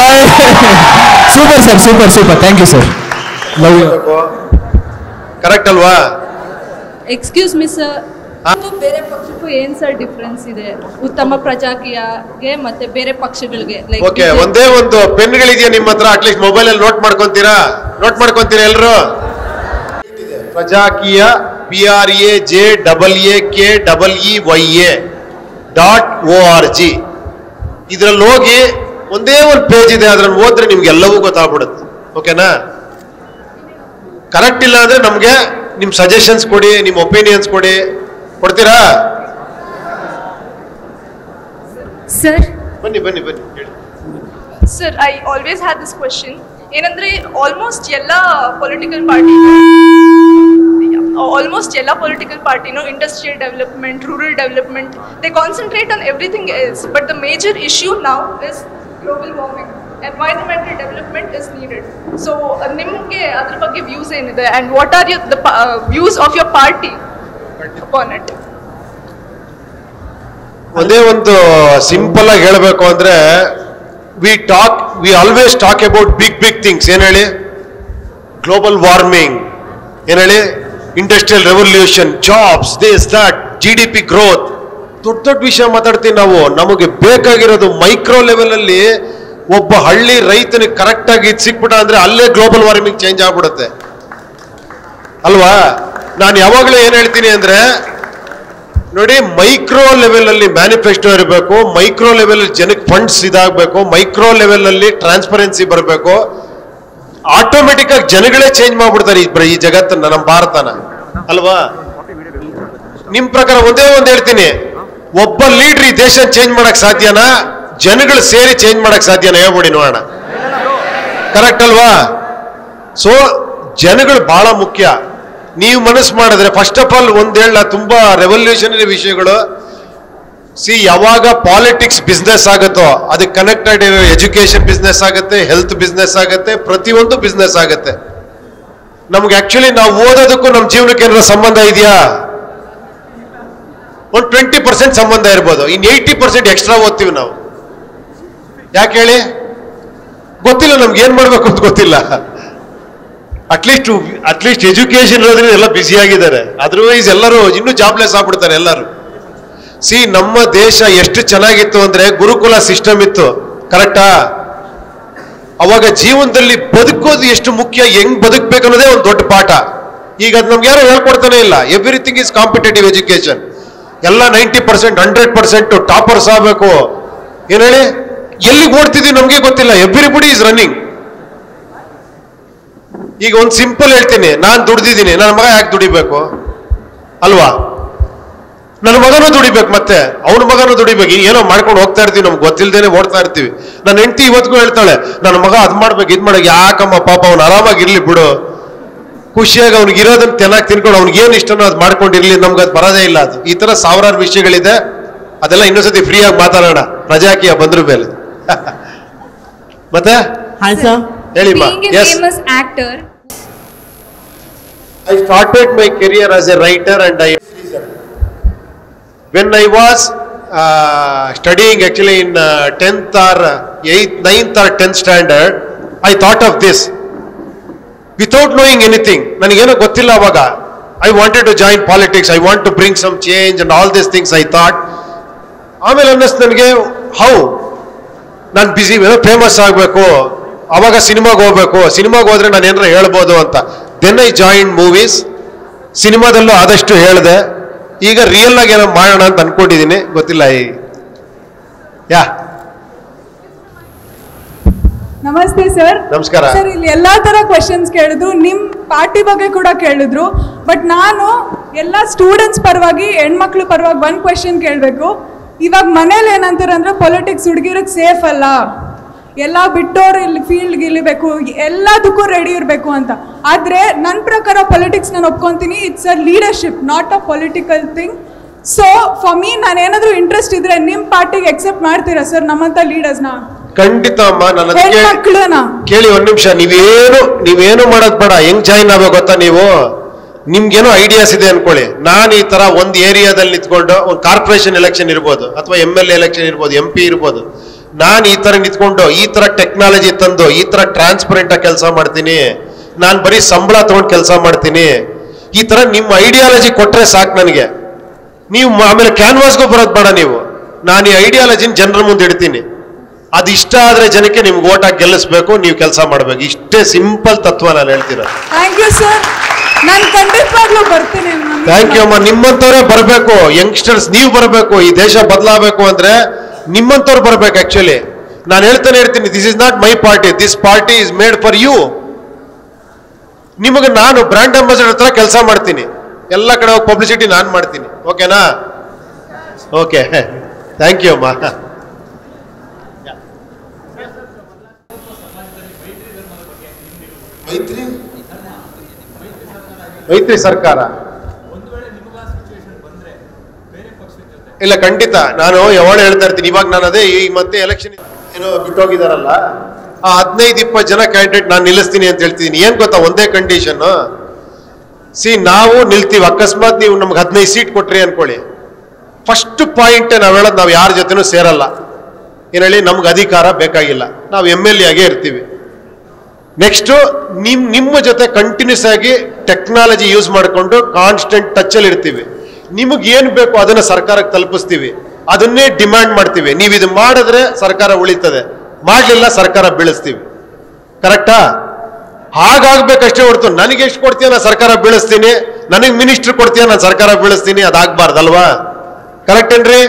super sir super super thank you sir love you correct ಅಲ್ವಾ ಎಕ್ಸ್ಕ್ಯೂಸ್ ಮಿ ಸರ್ ಬೇರೆ ಪಕ್ಷಕ್ಕೂ ಏನ್ ಸರ್ ಡಿಫ್ರೆನ್ಸ್ ಇದೆ ಉತ್ತಮ ಪ್ರಜಾಕೀಯಗೆ ಮತ್ತೆ ಬೇರೆ ಪಕ್ಷಗಳಿಗೆ ಓಕೆ ಒಂದೇ ಒಂದು ಪೆನ್ಗಳಿದೆಯಾ ನಿಮ್ಮ ಹತ್ರ ಅಟ್ಲೀಸ್ಟ್ ಮೊಬೈಲ್ ಅಲ್ಲಿ ನೋಟ್ ಮಾಡ್ಕೊಂತೀರಾ ನೋಟ್ ಮಾಡ್ಕೊಂತೀರಾ ಎಲ್ರು Prajaakeeya P R A J double A K double E Y A dot O R G ಇದ್ರಲ್ಲಿ ಹೋಗಿ ಒಂದೇ ಒಂದು ಪೇಜ್ ಇದೆ ಅದ್ರಲ್ಲಿ ಓದ್ರೆ ನಿಮ್ಗೆ ಎಲ್ಲವೂ ಗೊತ್ತಾಗ್ಬಿಡುತ್ತೆ ಓಕೆನಾ ಕರೆಕ್ಟ್ ಇಲ್ಲ ಅಂದ್ರೆ ನಮ್ಗೆ ನಿಮ್ ಸಜೆಷನ್ಸ್ ಕೊಡಿ ನಿಮ್ ಒಪಿನಿಯನ್ಸ್ ಕೊಡಿ ಕೊಡ್ತೀರಾ ಸರ್ ಬನ್ನಿ ಬನ್ನಿ ಬನ್ನಿ ಹೇಳಿ sir I always had this question ಏನಂದ್ರೆ ಆಲ್ಮೋಸ್ಟ್ ಎಲ್ಲ ಪೊಲಿಟಿಕಲ್ ಪಾರ್ಟಿ ಆಲ್ಮೋಸ್ಟ್ ಎಲ್ಲ ಪೊಲಿಟಿಕಲ್ ಪಾರ್ಟಿನೂ industrial development rural development they concentrate on everything else but the major issue ನಾವು is global warming environmental development is needed so ನಿಮಗೆ ಅದ್ರ ಬಗ್ಗೆ views ಏನಿದೆ and what are you the views of your party upon it ಒಂದೇ ಒಂದು simple ಆಗಿ ಹೇಳಬೇಕು ಅಂದ್ರೆ we talk we always talk about big big things ಏನ್ ಹೇಳಿ ಗ್ಲೋಬಲ್ ವಾರ್ಮಿಂಗ್ ಏನ್ ಹೇಳಿ industrial revolution jobs this that G D P growth ದೊಡ್ಡ ದೊಡ್ಡ ವಿಷಯ ಮಾತಾಡ್ತೀವಿ ನಾವು ನಮಗೆ ಬೇಕಾಗಿರೋದು ಮೈಕ್ರೋ ಲೆವೆಲ್ ಅಲ್ಲಿ ಒಬ್ಬ ಹಳ್ಳಿ ರೈತನಿಗೆ ಕರೆಕ್ಟ್ ಆಗಿ ಇದ್ ಸಿಕ್ಬಿಟ್ಟ ಅಂದ್ರೆ ಅಲ್ಲೇ ಗ್ಲೋಬಲ್ ವಾರ್ಮಿಂಗ್ ಚೇಂಜ್ ಆಗ್ಬಿಡುತ್ತೆ ಅಲ್ವಾ ನಾನು ಯಾವಾಗಲೂ ಏನ್ ಹೇಳ್ತೀನಿ ಅಂದ್ರೆ ನೋಡಿ ಮೈಕ್ರೋ ಲೆವೆಲ್ ಅಲ್ಲಿ ಮ್ಯಾನಿಫೆಸ್ಟೋ ಇರಬೇಕು ಮೈಕ್ರೋ ಲೆವೆಲ್ ಜನಕ್ಕೆ ಫಂಡ್ಸ್ ಇದಾಗಬೇಕು ಮೈಕ್ರೋ ಲೆವೆಲ್ ಅಲ್ಲಿ ಟ್ರಾನ್ಸ್ಪರೆನ್ಸಿ ಬರಬೇಕು ಆಟೋಮೆಟಿಕ್ ಆಗಿ ಜನಗಳೇ ಚೇಂಜ್ ಮಾಡ್ಬಿಡ್ತಾರೆ ಈ ಪ್ರ- ಈ ಜಗತ್ತನ್ನ ನಮ್ಮ ಭಾರತನ ಅಲ್ವಾ ನಿಮ್ ಪ್ರಕಾರ ಒಂದೇ ಒಂದ್ ಹೇಳ್ತೀನಿ ಒಬ್ಬ ಲೀಡರ್ ಈ ದೇಶ ಚೇಂಜ್ ಮಾಡಕ್ ಸಾಧ್ಯನಾ ಜನಗಳು ಸೇರಿ ಚೇಂಜ್ ಮಾಡಕ್ ಸಾಧ್ಯನಾ ಹೇಳ್ಬಿಡಿ ನೋಡೋಣ ಕರೆಕ್ಟ್ ಅಲ್ವಾ ಸೊ ಜನಗಳು ಬಹಳ ಮುಖ್ಯ ನೀವು ಮನಸ್ಸು ಮಾಡಿದ್ರೆ ಫಸ್ಟ್ ಆಫ್ ಆಲ್ ಒಂದ್ ಹೇಳ ತುಂಬಾ ರೆವಲ್ಯೂಷನರಿ ವಿಷಯಗಳು ಸಿ ಯಾವಾಗ ಪಾಲಿಟಿಕ್ಸ್ ಬಿಸ್ನೆಸ್ ಆಗುತ್ತೋ ಅದಕ್ಕೆ ಕನೆಕ್ಟೆಡ್ ಇರೋ ಎಜುಕೇಶನ್ ಬಿಸ್ನೆಸ್ ಆಗುತ್ತೆ ಹೆಲ್ತ್ ಬಿಸ್ನೆಸ್ ಆಗುತ್ತೆ ಪ್ರತಿಯೊಂದು ಬಿಸ್ನೆಸ್ ಆಗುತ್ತೆ ನಮ್ಗೆ ಆಕ್ಚುಲಿ ನಾವು ಓದೋದಕ್ಕೂ ನಮ್ಮ ಜೀವನಕ್ಕೆ ಏನಾರ ಸಂಬಂಧ ಇದೆಯಾ ಒಂದು ಟ್ವೆಂಟಿ ಪರ್ಸೆಂಟ್ ಸಂಬಂಧ ಇರ್ಬೋದು ಇನ್ ಏಯ್ಟಿ ಪರ್ಸೆಂಟ್ ಎಕ್ಸ್ಟ್ರಾ ಓದ್ತೀವಿ ನಾವು ಯಾಕೆ ಹೇಳಿ ಗೊತ್ತಿಲ್ಲ ನಮ್ಗೆ ಏನ್ ಮಾಡ್ಬೇಕು ಅಂತ ಗೊತ್ತಿಲ್ಲ ಅಟ್ಲೀಸ್ಟ್ ಅಟ್ಲೀಸ್ಟ್ ಎಜುಕೇಶನ್ ಇರೋದ್ರಿಂದ ಎಲ್ಲ ಬ್ಯುಸಿ ಆಗಿದ್ದಾರೆ ಅದರ್ವೈಸ್ ಎಲ್ಲರೂ ಇನ್ನೂ ಜಾಬ್ಲೆಸ್ ಆಗ್ಬಿಡ್ತಾರೆ ಎಲ್ಲರೂ ಸಿ ನಮ್ಮ ದೇಶ ಎಷ್ಟು ಚೆನ್ನಾಗಿತ್ತು ಅಂದ್ರೆ ಗುರುಕುಲ ಸಿಸ್ಟಮ್ ಇತ್ತು ಕರೆಕ್ಟಾ ಅವಾಗ ಜೀವನದಲ್ಲಿ ಬದುಕೋದು ಎಷ್ಟು ಮುಖ್ಯ ಹೆಂಗ್ ಬದುಕ್ಬೇಕು ಅನ್ನೋದೇ ಒಂದು ದೊಡ್ಡ ಪಾಠ ಈಗ ಅದು ನಮ್ಗೆ ಯಾರು ಹೇಳ್ಕೊಡ್ತಾನೆ ಇಲ್ಲ ಎವ್ರಿಥಿಂಗ್ ಇಸ್ ಕಾಂಪಿಟೇಟಿವ್ ಎಜುಕೇಶನ್ ಎಲ್ಲ ninety percent hundred percent toppers ಆಗಬೇಕು ಏನ್ ಹೇಳಿ ಎಲ್ಲಿಗೆ ಓಡ್ತಿದೀವಿ ನಮ್ಗೆ ಗೊತ್ತಿಲ್ಲ ಎವ್ರಿಬಡಿ ಇಸ್ ರನ್ನಿಂಗ್ ಈಗ ಒಂದು ಸಿಂಪಲ್ ಹೇಳ್ತೀನಿ ನಾನು ದುಡ್ದಿದ್ದೀನಿ ನನ್ನ ಮಗ ಯಾಕೆ ದುಡಿಬೇಕು ಅಲ್ವಾ ನನ್ನ ಮಗನೂ ದುಡಿಬೇಕು ಮತ್ತೆ ಅವನ ಮಗನೂ ದುಡಿಬೇಕು ಈಗ ಏನೋ ಮಾಡ್ಕೊಂಡು ಹೋಗ್ತಾ ಇರ್ತೀವಿ ನಮ್ಗೆ ಗೊತ್ತಿಲ್ದೇನೆ ಓಡ್ತಾ ಇರ್ತೀವಿ ನನ್ನ ಹೆಂಡತಿ ಇವತ್ತಿಗೂ ಹೇಳ್ತಾಳೆ ನನ್ನ ಮಗ ಅದ್ ಮಾಡ್ಬೇಕು ಇದ್ ಮಾಡಕ್ ಯಾಕಮ್ಮ ಪಾಪ ಅವ್ನು ಆರಾಮಾಗಿರ್ಲಿ ಬಿಡು ಖುಷಿಯಾಗಿ ಅವ್ನಿಗೆ ಇರೋದನ್ನ ಚೆನ್ನಾಗಿ ತಿನ್ಕೊಂಡು ಅವ್ನಿಗೆ ಏನು ಇಷ್ಟನೋ ಅದು ಮಾಡ್ಕೊಂಡಿರ್ಲಿ ನಮ್ಗೆ ಅದು ಬರೋದೇ ಇಲ್ಲ ಅದು ಈ ತರ ಸಾವಿರಾರು ವಿಷಯಗಳಿದೆ ಅದೆಲ್ಲ ಇನ್ನೊಂದ್ಸತಿ ಫ್ರೀ ಆಗಿ ಮಾತಾಡೋಣ ಪ್ರಜಾಕೀಯ ಬಂದ್ರ ಮೇಲೆ ಮತ್ತೆ ಹಾಯ್ ಸರ್ ಹೇಳಿಮ್ಮ Being a as famous actor, I started my career as a writer and I when I was uh, studying actually in uh, 10th or uh, 8th, 9th or 10th standard, I thought of this. Without knowing anything, ನನಗೇನೋ ಗೊತ್ತಿಲ್ಲ ಅವಾಗ I wanted to join politics I want to bring some change and all this things I thought ಆಮೇಲೆ ಅನ್ನಿಸ್ತು ನನಗೆ how ನಾನು ಬಿಸಿ famous ಆಗಬೇಕು ಅವಾಗ ಸಿನಿಮಾಗೆ ಹೋಗ್ಬೇಕು ಸಿನಿಮಾಗೆ ಹೋದ್ರೆ ನಾನು ಏನಾರ ಹೇಳ್ಬೋದು ಅಂತ ದೆನ್ ಐ ಜಾಯಿನ್ ಮೂವೀಸ್ ಸಿನಿಮಾದಲ್ಲೂ ಆದಷ್ಟು ಹೇಳಿದೆ ಈಗ ರಿಯಲ್ ಆಗಿ ಏನೋ ಮಾಡೋಣ ಅಂತ ಅನ್ಕೊಂಡಿದ್ದೀನಿ ಗೊತ್ತಿಲ್ಲ ಈ ಯಾ ನಮಸ್ತೆ ಸರ್ ನಮಸ್ಕಾರ. ಸರ್ ಇಲ್ಲಿ ಎಲ್ಲಾ ತರ ಕ್ವೆಶನ್ಸ್ ಕೇಳಿದ್ರು ನಿಮ್ ಪಾರ್ಟಿ ಬಗ್ಗೆ ಕೂಡ ಕೇಳಿದ್ರು ಬಟ್ ನಾನು ಎಲ್ಲ ಸ್ಟೂಡೆಂಟ್ಸ್ ಪರವಾಗಿ ಹೆಣ್ಮಕ್ಳು ಪರವಾಗಿ ಒಂದ್ ಕ್ವೆಶನ್ ಕೇಳಬೇಕು ಇವಾಗ ಮನೇಲಿ ಏನಂತಾರೆ ಅಂದ್ರೆ ಪೊಲಿಟಿಕ್ಸ್ ಹುಡುಗಿರಿಗೆ ಸೇಫ್ ಅಲ್ಲ ಎಲ್ಲ ಬಿಟ್ಟೋರು ಇಲ್ಲಿ ಫೀಲ್ಡ್ಗೆ ಇಳಿಬೇಕು ಎಲ್ಲದಕ್ಕೂ ರೆಡಿ ಇರಬೇಕು ಅಂತ ಆದ್ರೆ ನನ್ನ ಪ್ರಕಾರ ಪೊಲಿಟಿಕ್ಸ್ ನಾನು ಒಪ್ಕೊಂತೀನಿ it's a leadership not a political thing so for me ನಾನು ಏನಾದರೂ ಇಂಟ್ರೆಸ್ಟ್ ಇದ್ರೆ ನಿಮ್ಮ ಪಾರ್ಟಿಗೆ ಎಕ್ಸೆಪ್ಟ್ ಮಾಡ್ತೀರಾ ಸರ್ ನಮ್ಮಂತ ಲೀಡರ್ಸ್ನ ಖಂಡಿತ ಅಮ್ಮ ನಾನು ಅದಕ್ಕೆ ಹೆಣ್ಮಕ್ಳನ್ನ ಕೇಳಿ ಒಂದ್ ನಿಮಿಷ ನೀವೇನು ನೀವೇನು ಮಾಡೋದ್ ಬೇಡ ಹೆಂಗ್ ಜಾಯಿನ್ ಆಗ್ಬೇಕು ಗೊತ್ತಾ ನೀವು ನಿಮ್ಗೇನೋ ಐಡಿಯಾಸ್ ಇದೆ ಅನ್ಕೊಳ್ಳಿ ನಾನು ಈ ತರ ಒಂದ್ ಏರಿಯಾದಲ್ಲಿ ನಿಂತ್ಕೊಂಡು ಒಂದು ಕಾರ್ಪೊರೇಷನ್ ಎಲೆಕ್ಷನ್ ಇರ್ಬೋದು ಅಥವಾ ಎಮ್ ಎಲ್ ಎಲೆಕ್ಷನ್ ಇರ್ಬೋದು ಎಂ ಪಿ ಇರ್ಬೋದು ನಾನು ಈ ತರ ನಿಂತ್ಕೊಂಡು ಈ ತರ ಟೆಕ್ನಾಲಜಿ ತಂದು ಈ ತರ ಟ್ರಾನ್ಸ್ಪರೆಂಟ್ ಆಗಿ ಕೆಲಸ ಮಾಡ್ತೀನಿ ನಾನು ಬರೀ ಸಂಬಳ ತಗೊಂಡು ಕೆಲಸ ಮಾಡ್ತೀನಿ ಈ ತರ ನಿಮ್ಮ ಐಡಿಯಾಲಜಿ ಕೊಟ್ರೆ ಸಾಕು ನನಗೆ ನೀವು ಮ- ಆಮೇಲೆ ಕ್ಯಾನ್ವಾಸ್ಗೂ ಬರೋದು ಬೇಡ ನೀವು ನಾನು ಈ ಐಡಿಯಾಲಜಿನ ಜನರ ಮುಂದೆ ಇಡ್ತೀನಿ ಅದು ಇಷ್ಟ ಆದ್ರೆ ಜನಕ್ಕೆ ನಿಮ್ಗೆ ಓಟ್ ಹಾಕಿ ಗೆಲ್ಲಿಸ್ಬೇಕು ನೀವು ಕೆಲಸ ಮಾಡ್ಬೇಕು ಇಷ್ಟೇ ಸಿಂಪಲ್ ತತ್ವ ನಾನು ಹೇಳ್ತಿರೋದು ಥ್ಯಾಂಕ್ ಯು ಸರ್ ನಾನು ಖಂಡಿತವಾಗ್ಲೂ ಬರ್ತೀನಿ ನಾನು ಥ್ಯಾಂಕ್ ಯು ಅಮ್ಮ ನಿಮ್ಮಂತವ್ರೆ ಬರಬೇಕು ಯಂಗ್ಸ್ಟರ್ಸ್ ನೀವು ಬರಬೇಕು ಈ ದೇಶ ಬದಲಾಗಬೇಕು ಅಂದ್ರೆ ನಿಮ್ಮಂತವ್ರು ಬರ್ಬೇಕು ಆಕ್ಚುಲಿ ನಾನು ಹೇಳ್ತಾನೆ ಇರ್ತೀನಿ this is not my party this party is made for you ನಿಮಗೆ ನಾನು ಬ್ರ್ಯಾಂಡ್ ಅಂಬಾಸಿಡರ್ ಹತ್ರ ಕೆಲಸ ಮಾಡ್ತೀನಿ ಎಲ್ಲ ಕಡೆ ಹೋಗಿ ಪಬ್ಲಿಸಿಟಿ ನಾನು ಮಾಡ್ತೀನಿ ಓಕೆನಾ ಓಕೆ ಥ್ಯಾಂಕ್ ಯು ಅಮ್ಮ ಮೈತ್ರಿ ಮೈತ್ರಿ ಸರ್ಕಾರ ಇಲ್ಲ ಖಂಡಿತ ನಾನು ಯಾವಾಗ ಹೇಳ್ತಾ ಇರ್ತೀನಿ ಇವಾಗ ನಾನು ಅದೇ ಈ ಮತ್ತೆ ಎಲೆಕ್ಷನ್ ಏನೋ ಬಿಟ್ಟೋಗಿದಾರಲ್ಲ ಆ ಹದಿನೈದು ಇಪ್ಪತ್ತು ಜನ ಕ್ಯಾಂಡಿಡೇಟ್ ನಾನು ನಿಲ್ಲಿಸ್ತೀನಿ ಅಂತ ಹೇಳ್ತಿದ್ದೀನಿ ಏನ್ ಗೊತ್ತಾ ಒಂದೇ ಕಂಡೀಷನ್ ಸಿ ನಾವು ನಿಲ್ತೀವಿ ಅಕಸ್ಮಾತ್ ನೀವು ನಮ್ಗೆ ಹದಿನೈದು ಸೀಟ್ ಕೊಟ್ರಿ ಅನ್ಕೊಳ್ಳಿ ಫಸ್ಟ್ ಪಾಯಿಂಟ್ ನಾವು ಹೇಳೋದು ನಾವು ಯಾರ ಜೊತೆನೂ ಸೇರಲ್ಲ ಏನ್ ಹೇಳಿ ನಮ್ಗೆ ಅಧಿಕಾರ ಬೇಕಾಗಿಲ್ಲ ನಾವು ಎಮ್ ಎಲ್ ಎ ಆಗೇ ಇರ್ತೀವಿ ನೆಕ್ಸ್ಟ್ ನಿಮ್ ನಿಮ್ಮ ಜೊತೆ ಕಂಟಿನ್ಯೂಸ್ ಆಗಿ ಟೆಕ್ನಾಲಜಿ ಯೂಸ್ ಮಾಡಿಕೊಂಡು ಕಾನ್ಸ್ಟೆಂಟ್ ಟಚ್ ಅಲ್ಲಿ ಇರ್ತೀವಿ ನಿಮಗೆ ಏನ್ ಬೇಕು ಅದನ್ನ ಸರ್ಕಾರಕ್ಕೆ ತಲುಪಿಸ್ತೀವಿ ಅದನ್ನೇ ಡಿಮ್ಯಾಂಡ್ ಮಾಡ್ತೀವಿ ನೀವು ಇದು ಮಾಡಿದ್ರೆ ಸರ್ಕಾರ ಉಳಿತದೆ ಮಾಡ್ಲಿಲ್ಲ ಸರ್ಕಾರ ಬೀಳಿಸ್ತೀವಿ ಕರೆಕ್ಟಾ ಹಾಗಾಗ್ಬೇಕಷ್ಟೇ ಹೊರತು ನನಗೆ ಎಷ್ಟು ಕೊಡ್ತೀಯ ನಾನು ಸರ್ಕಾರ ಬೀಳಿಸ್ತೀನಿ ನನಗೆ ಮಿನಿಸ್ಟರ್ ಕೊಡ್ತೀಯ ನಾನು ಸರ್ಕಾರ ಬೀಳಿಸ್ತೀನಿ ಅದಾಗಬಾರ್ದಲ್ವಾ ಕರೆಕ್ಟ್ ಏನ್ರಿ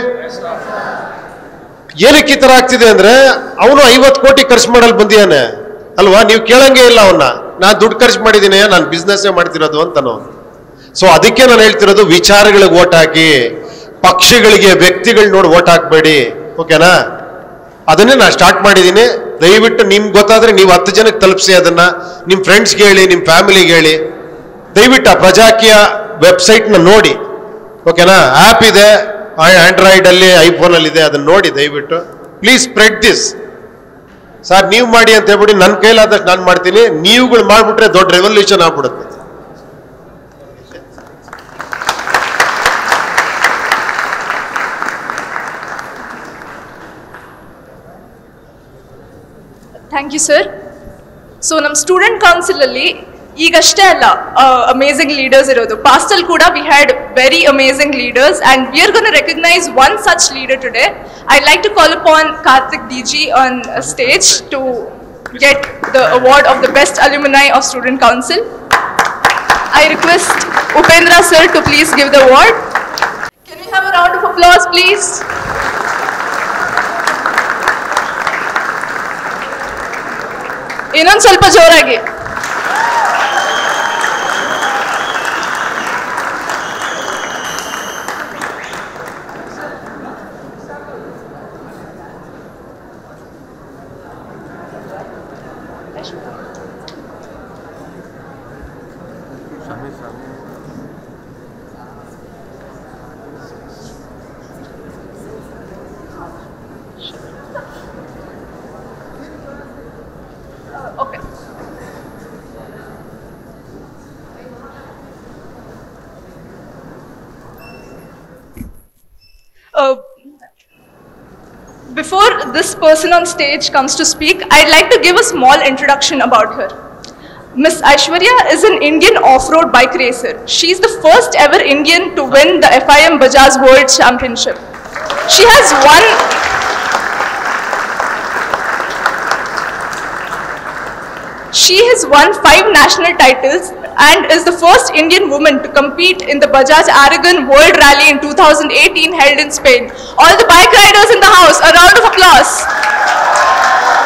ಏನಕ್ಕೆ ಈ ತರ ಆಗ್ತಿದೆ ಅಂದ್ರೆ ಅವನು ಐವತ್ತು ಕೋಟಿ ಖರ್ಚು ಮಾಡಲ್ ಬಂದಿಯಾನೆ ಅಲ್ವಾ ನೀವು ಕೇಳಂಗೆ ಇಲ್ಲ ಅವನ್ನ ನಾನು ದುಡ್ಡು ಖರ್ಚು ಮಾಡಿದ್ದೀನಿ ನಾನು ಬಿಸ್ನೆಸ್ ಮಾಡ್ತಿರೋದು ಅಂತನೋ ಸೊ ಅದಕ್ಕೆ ನಾನು ಹೇಳ್ತಿರೋದು ವಿಚಾರಗಳಿಗೆ ಓಟ್ ಹಾಕಿ ಪಕ್ಷಗಳಿಗೆ ವ್ಯಕ್ತಿಗಳು ನೋಡಿ ಓಟ್ ಹಾಕ್ಬೇಡಿ ಓಕೆನಾ ಅದನ್ನೇ ನಾನು ಸ್ಟಾರ್ಟ್ ಮಾಡಿದ್ದೀನಿ ದಯವಿಟ್ಟು ನಿಮ್ಗೆ ಗೊತ್ತಾದ್ರೆ ನೀವು ಹತ್ತು ಜನಕ್ಕೆ ತಲುಪಿಸಿ ಅದನ್ನ ನಿಮ್ಮ ಫ್ರೆಂಡ್ಸ್ಗೆ ಹೇಳಿ ನಿಮ್ಮ ಫ್ಯಾಮಿಲಿಗೆ ಹೇಳಿ ದಯವಿಟ್ಟು ಆ ಪ್ರಜಾಕೀಯ ವೆಬ್ಸೈಟ್ನ ನೋಡಿ ಓಕೆನಾ ಆ್ಯಪ್ ಇದೆ ಆಂಡ್ರಾಯ್ಡಲ್ಲಿ ಐಫೋನಲ್ಲಿ ಇದೆ ಅದನ್ನ ನೋಡಿ ದಯವಿಟ್ಟು ಪ್ಲೀಸ್ ಸ್ಪ್ರೆಡ್ ದಿಸ್ ಸರ್ ನೀವು ಮಾಡಿ ಅಂತ ಹೇಳ್ಬಿಡಿ ನನ್ನ ಕೈಲಾದಷ್ಟು ನಾನು ಮಾಡ್ತೀನಿ ನೀವುಗಳು ಮಾಡಿಬಿಟ್ರೆ ದೊಡ್ಡ ರೆವಲ್ಯೂಷನ್ ಆಗ್ಬಿಡುತ್ತೆ ಥ್ಯಾಂಕ್ ಯು ಸರ್ ಸೊ ನಮ್ಮ ಸ್ಟೂಡೆಂಟ್ ಕೌನ್ಸಿಲಲ್ಲಿ ಈಗಷ್ಟೇ ಅಲ್ಲ ಅಮೇಝಿಂಗ್ ಲೀಡರ್ಸ್ ಇರೋದು ಪಾಸ್ಟಲ್ ಕೂಡ we had very amazing leaders and we are gonna recognise one such leader today I like to call upon Karthik D G on stage to get the award of the best alumni of student council I request Upendra sir to please give the award can you have a round of applause please ಇನ್ನೊಂದು ಸ್ವಲ್ಪ ಜೋರಾಗಿ Okay. Uh, before this person on stage comes to speak, I'd like to give a small introduction about her. Miss Aishwarya is an Indian off-road bike racer. She's the first ever Indian to win the FIM Bajaj World Championship. She has won She has won five national titles and is the first Indian woman to compete in the Bajaj Aragon World Rally in 2018 held in Spain. All the bike riders in the house, a round of applause.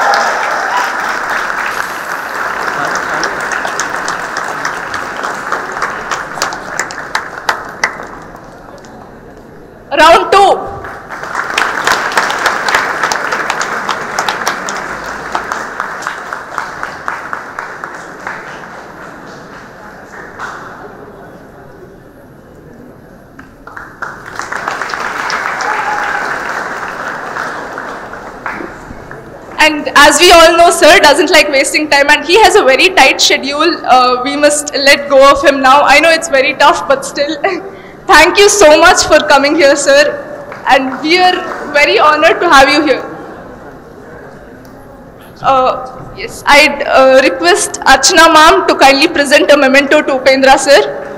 Round two. And as we all know, sir doesn't like wasting time and he has a very tight schedule. Uh, we must let go of him now. I know it's very tough, but still, thank you so much for coming here, sir. And we are very honored to have you here. Uh, yes, I'd uh, request Archana ma'am to kindly present a memento to Upendra, sir.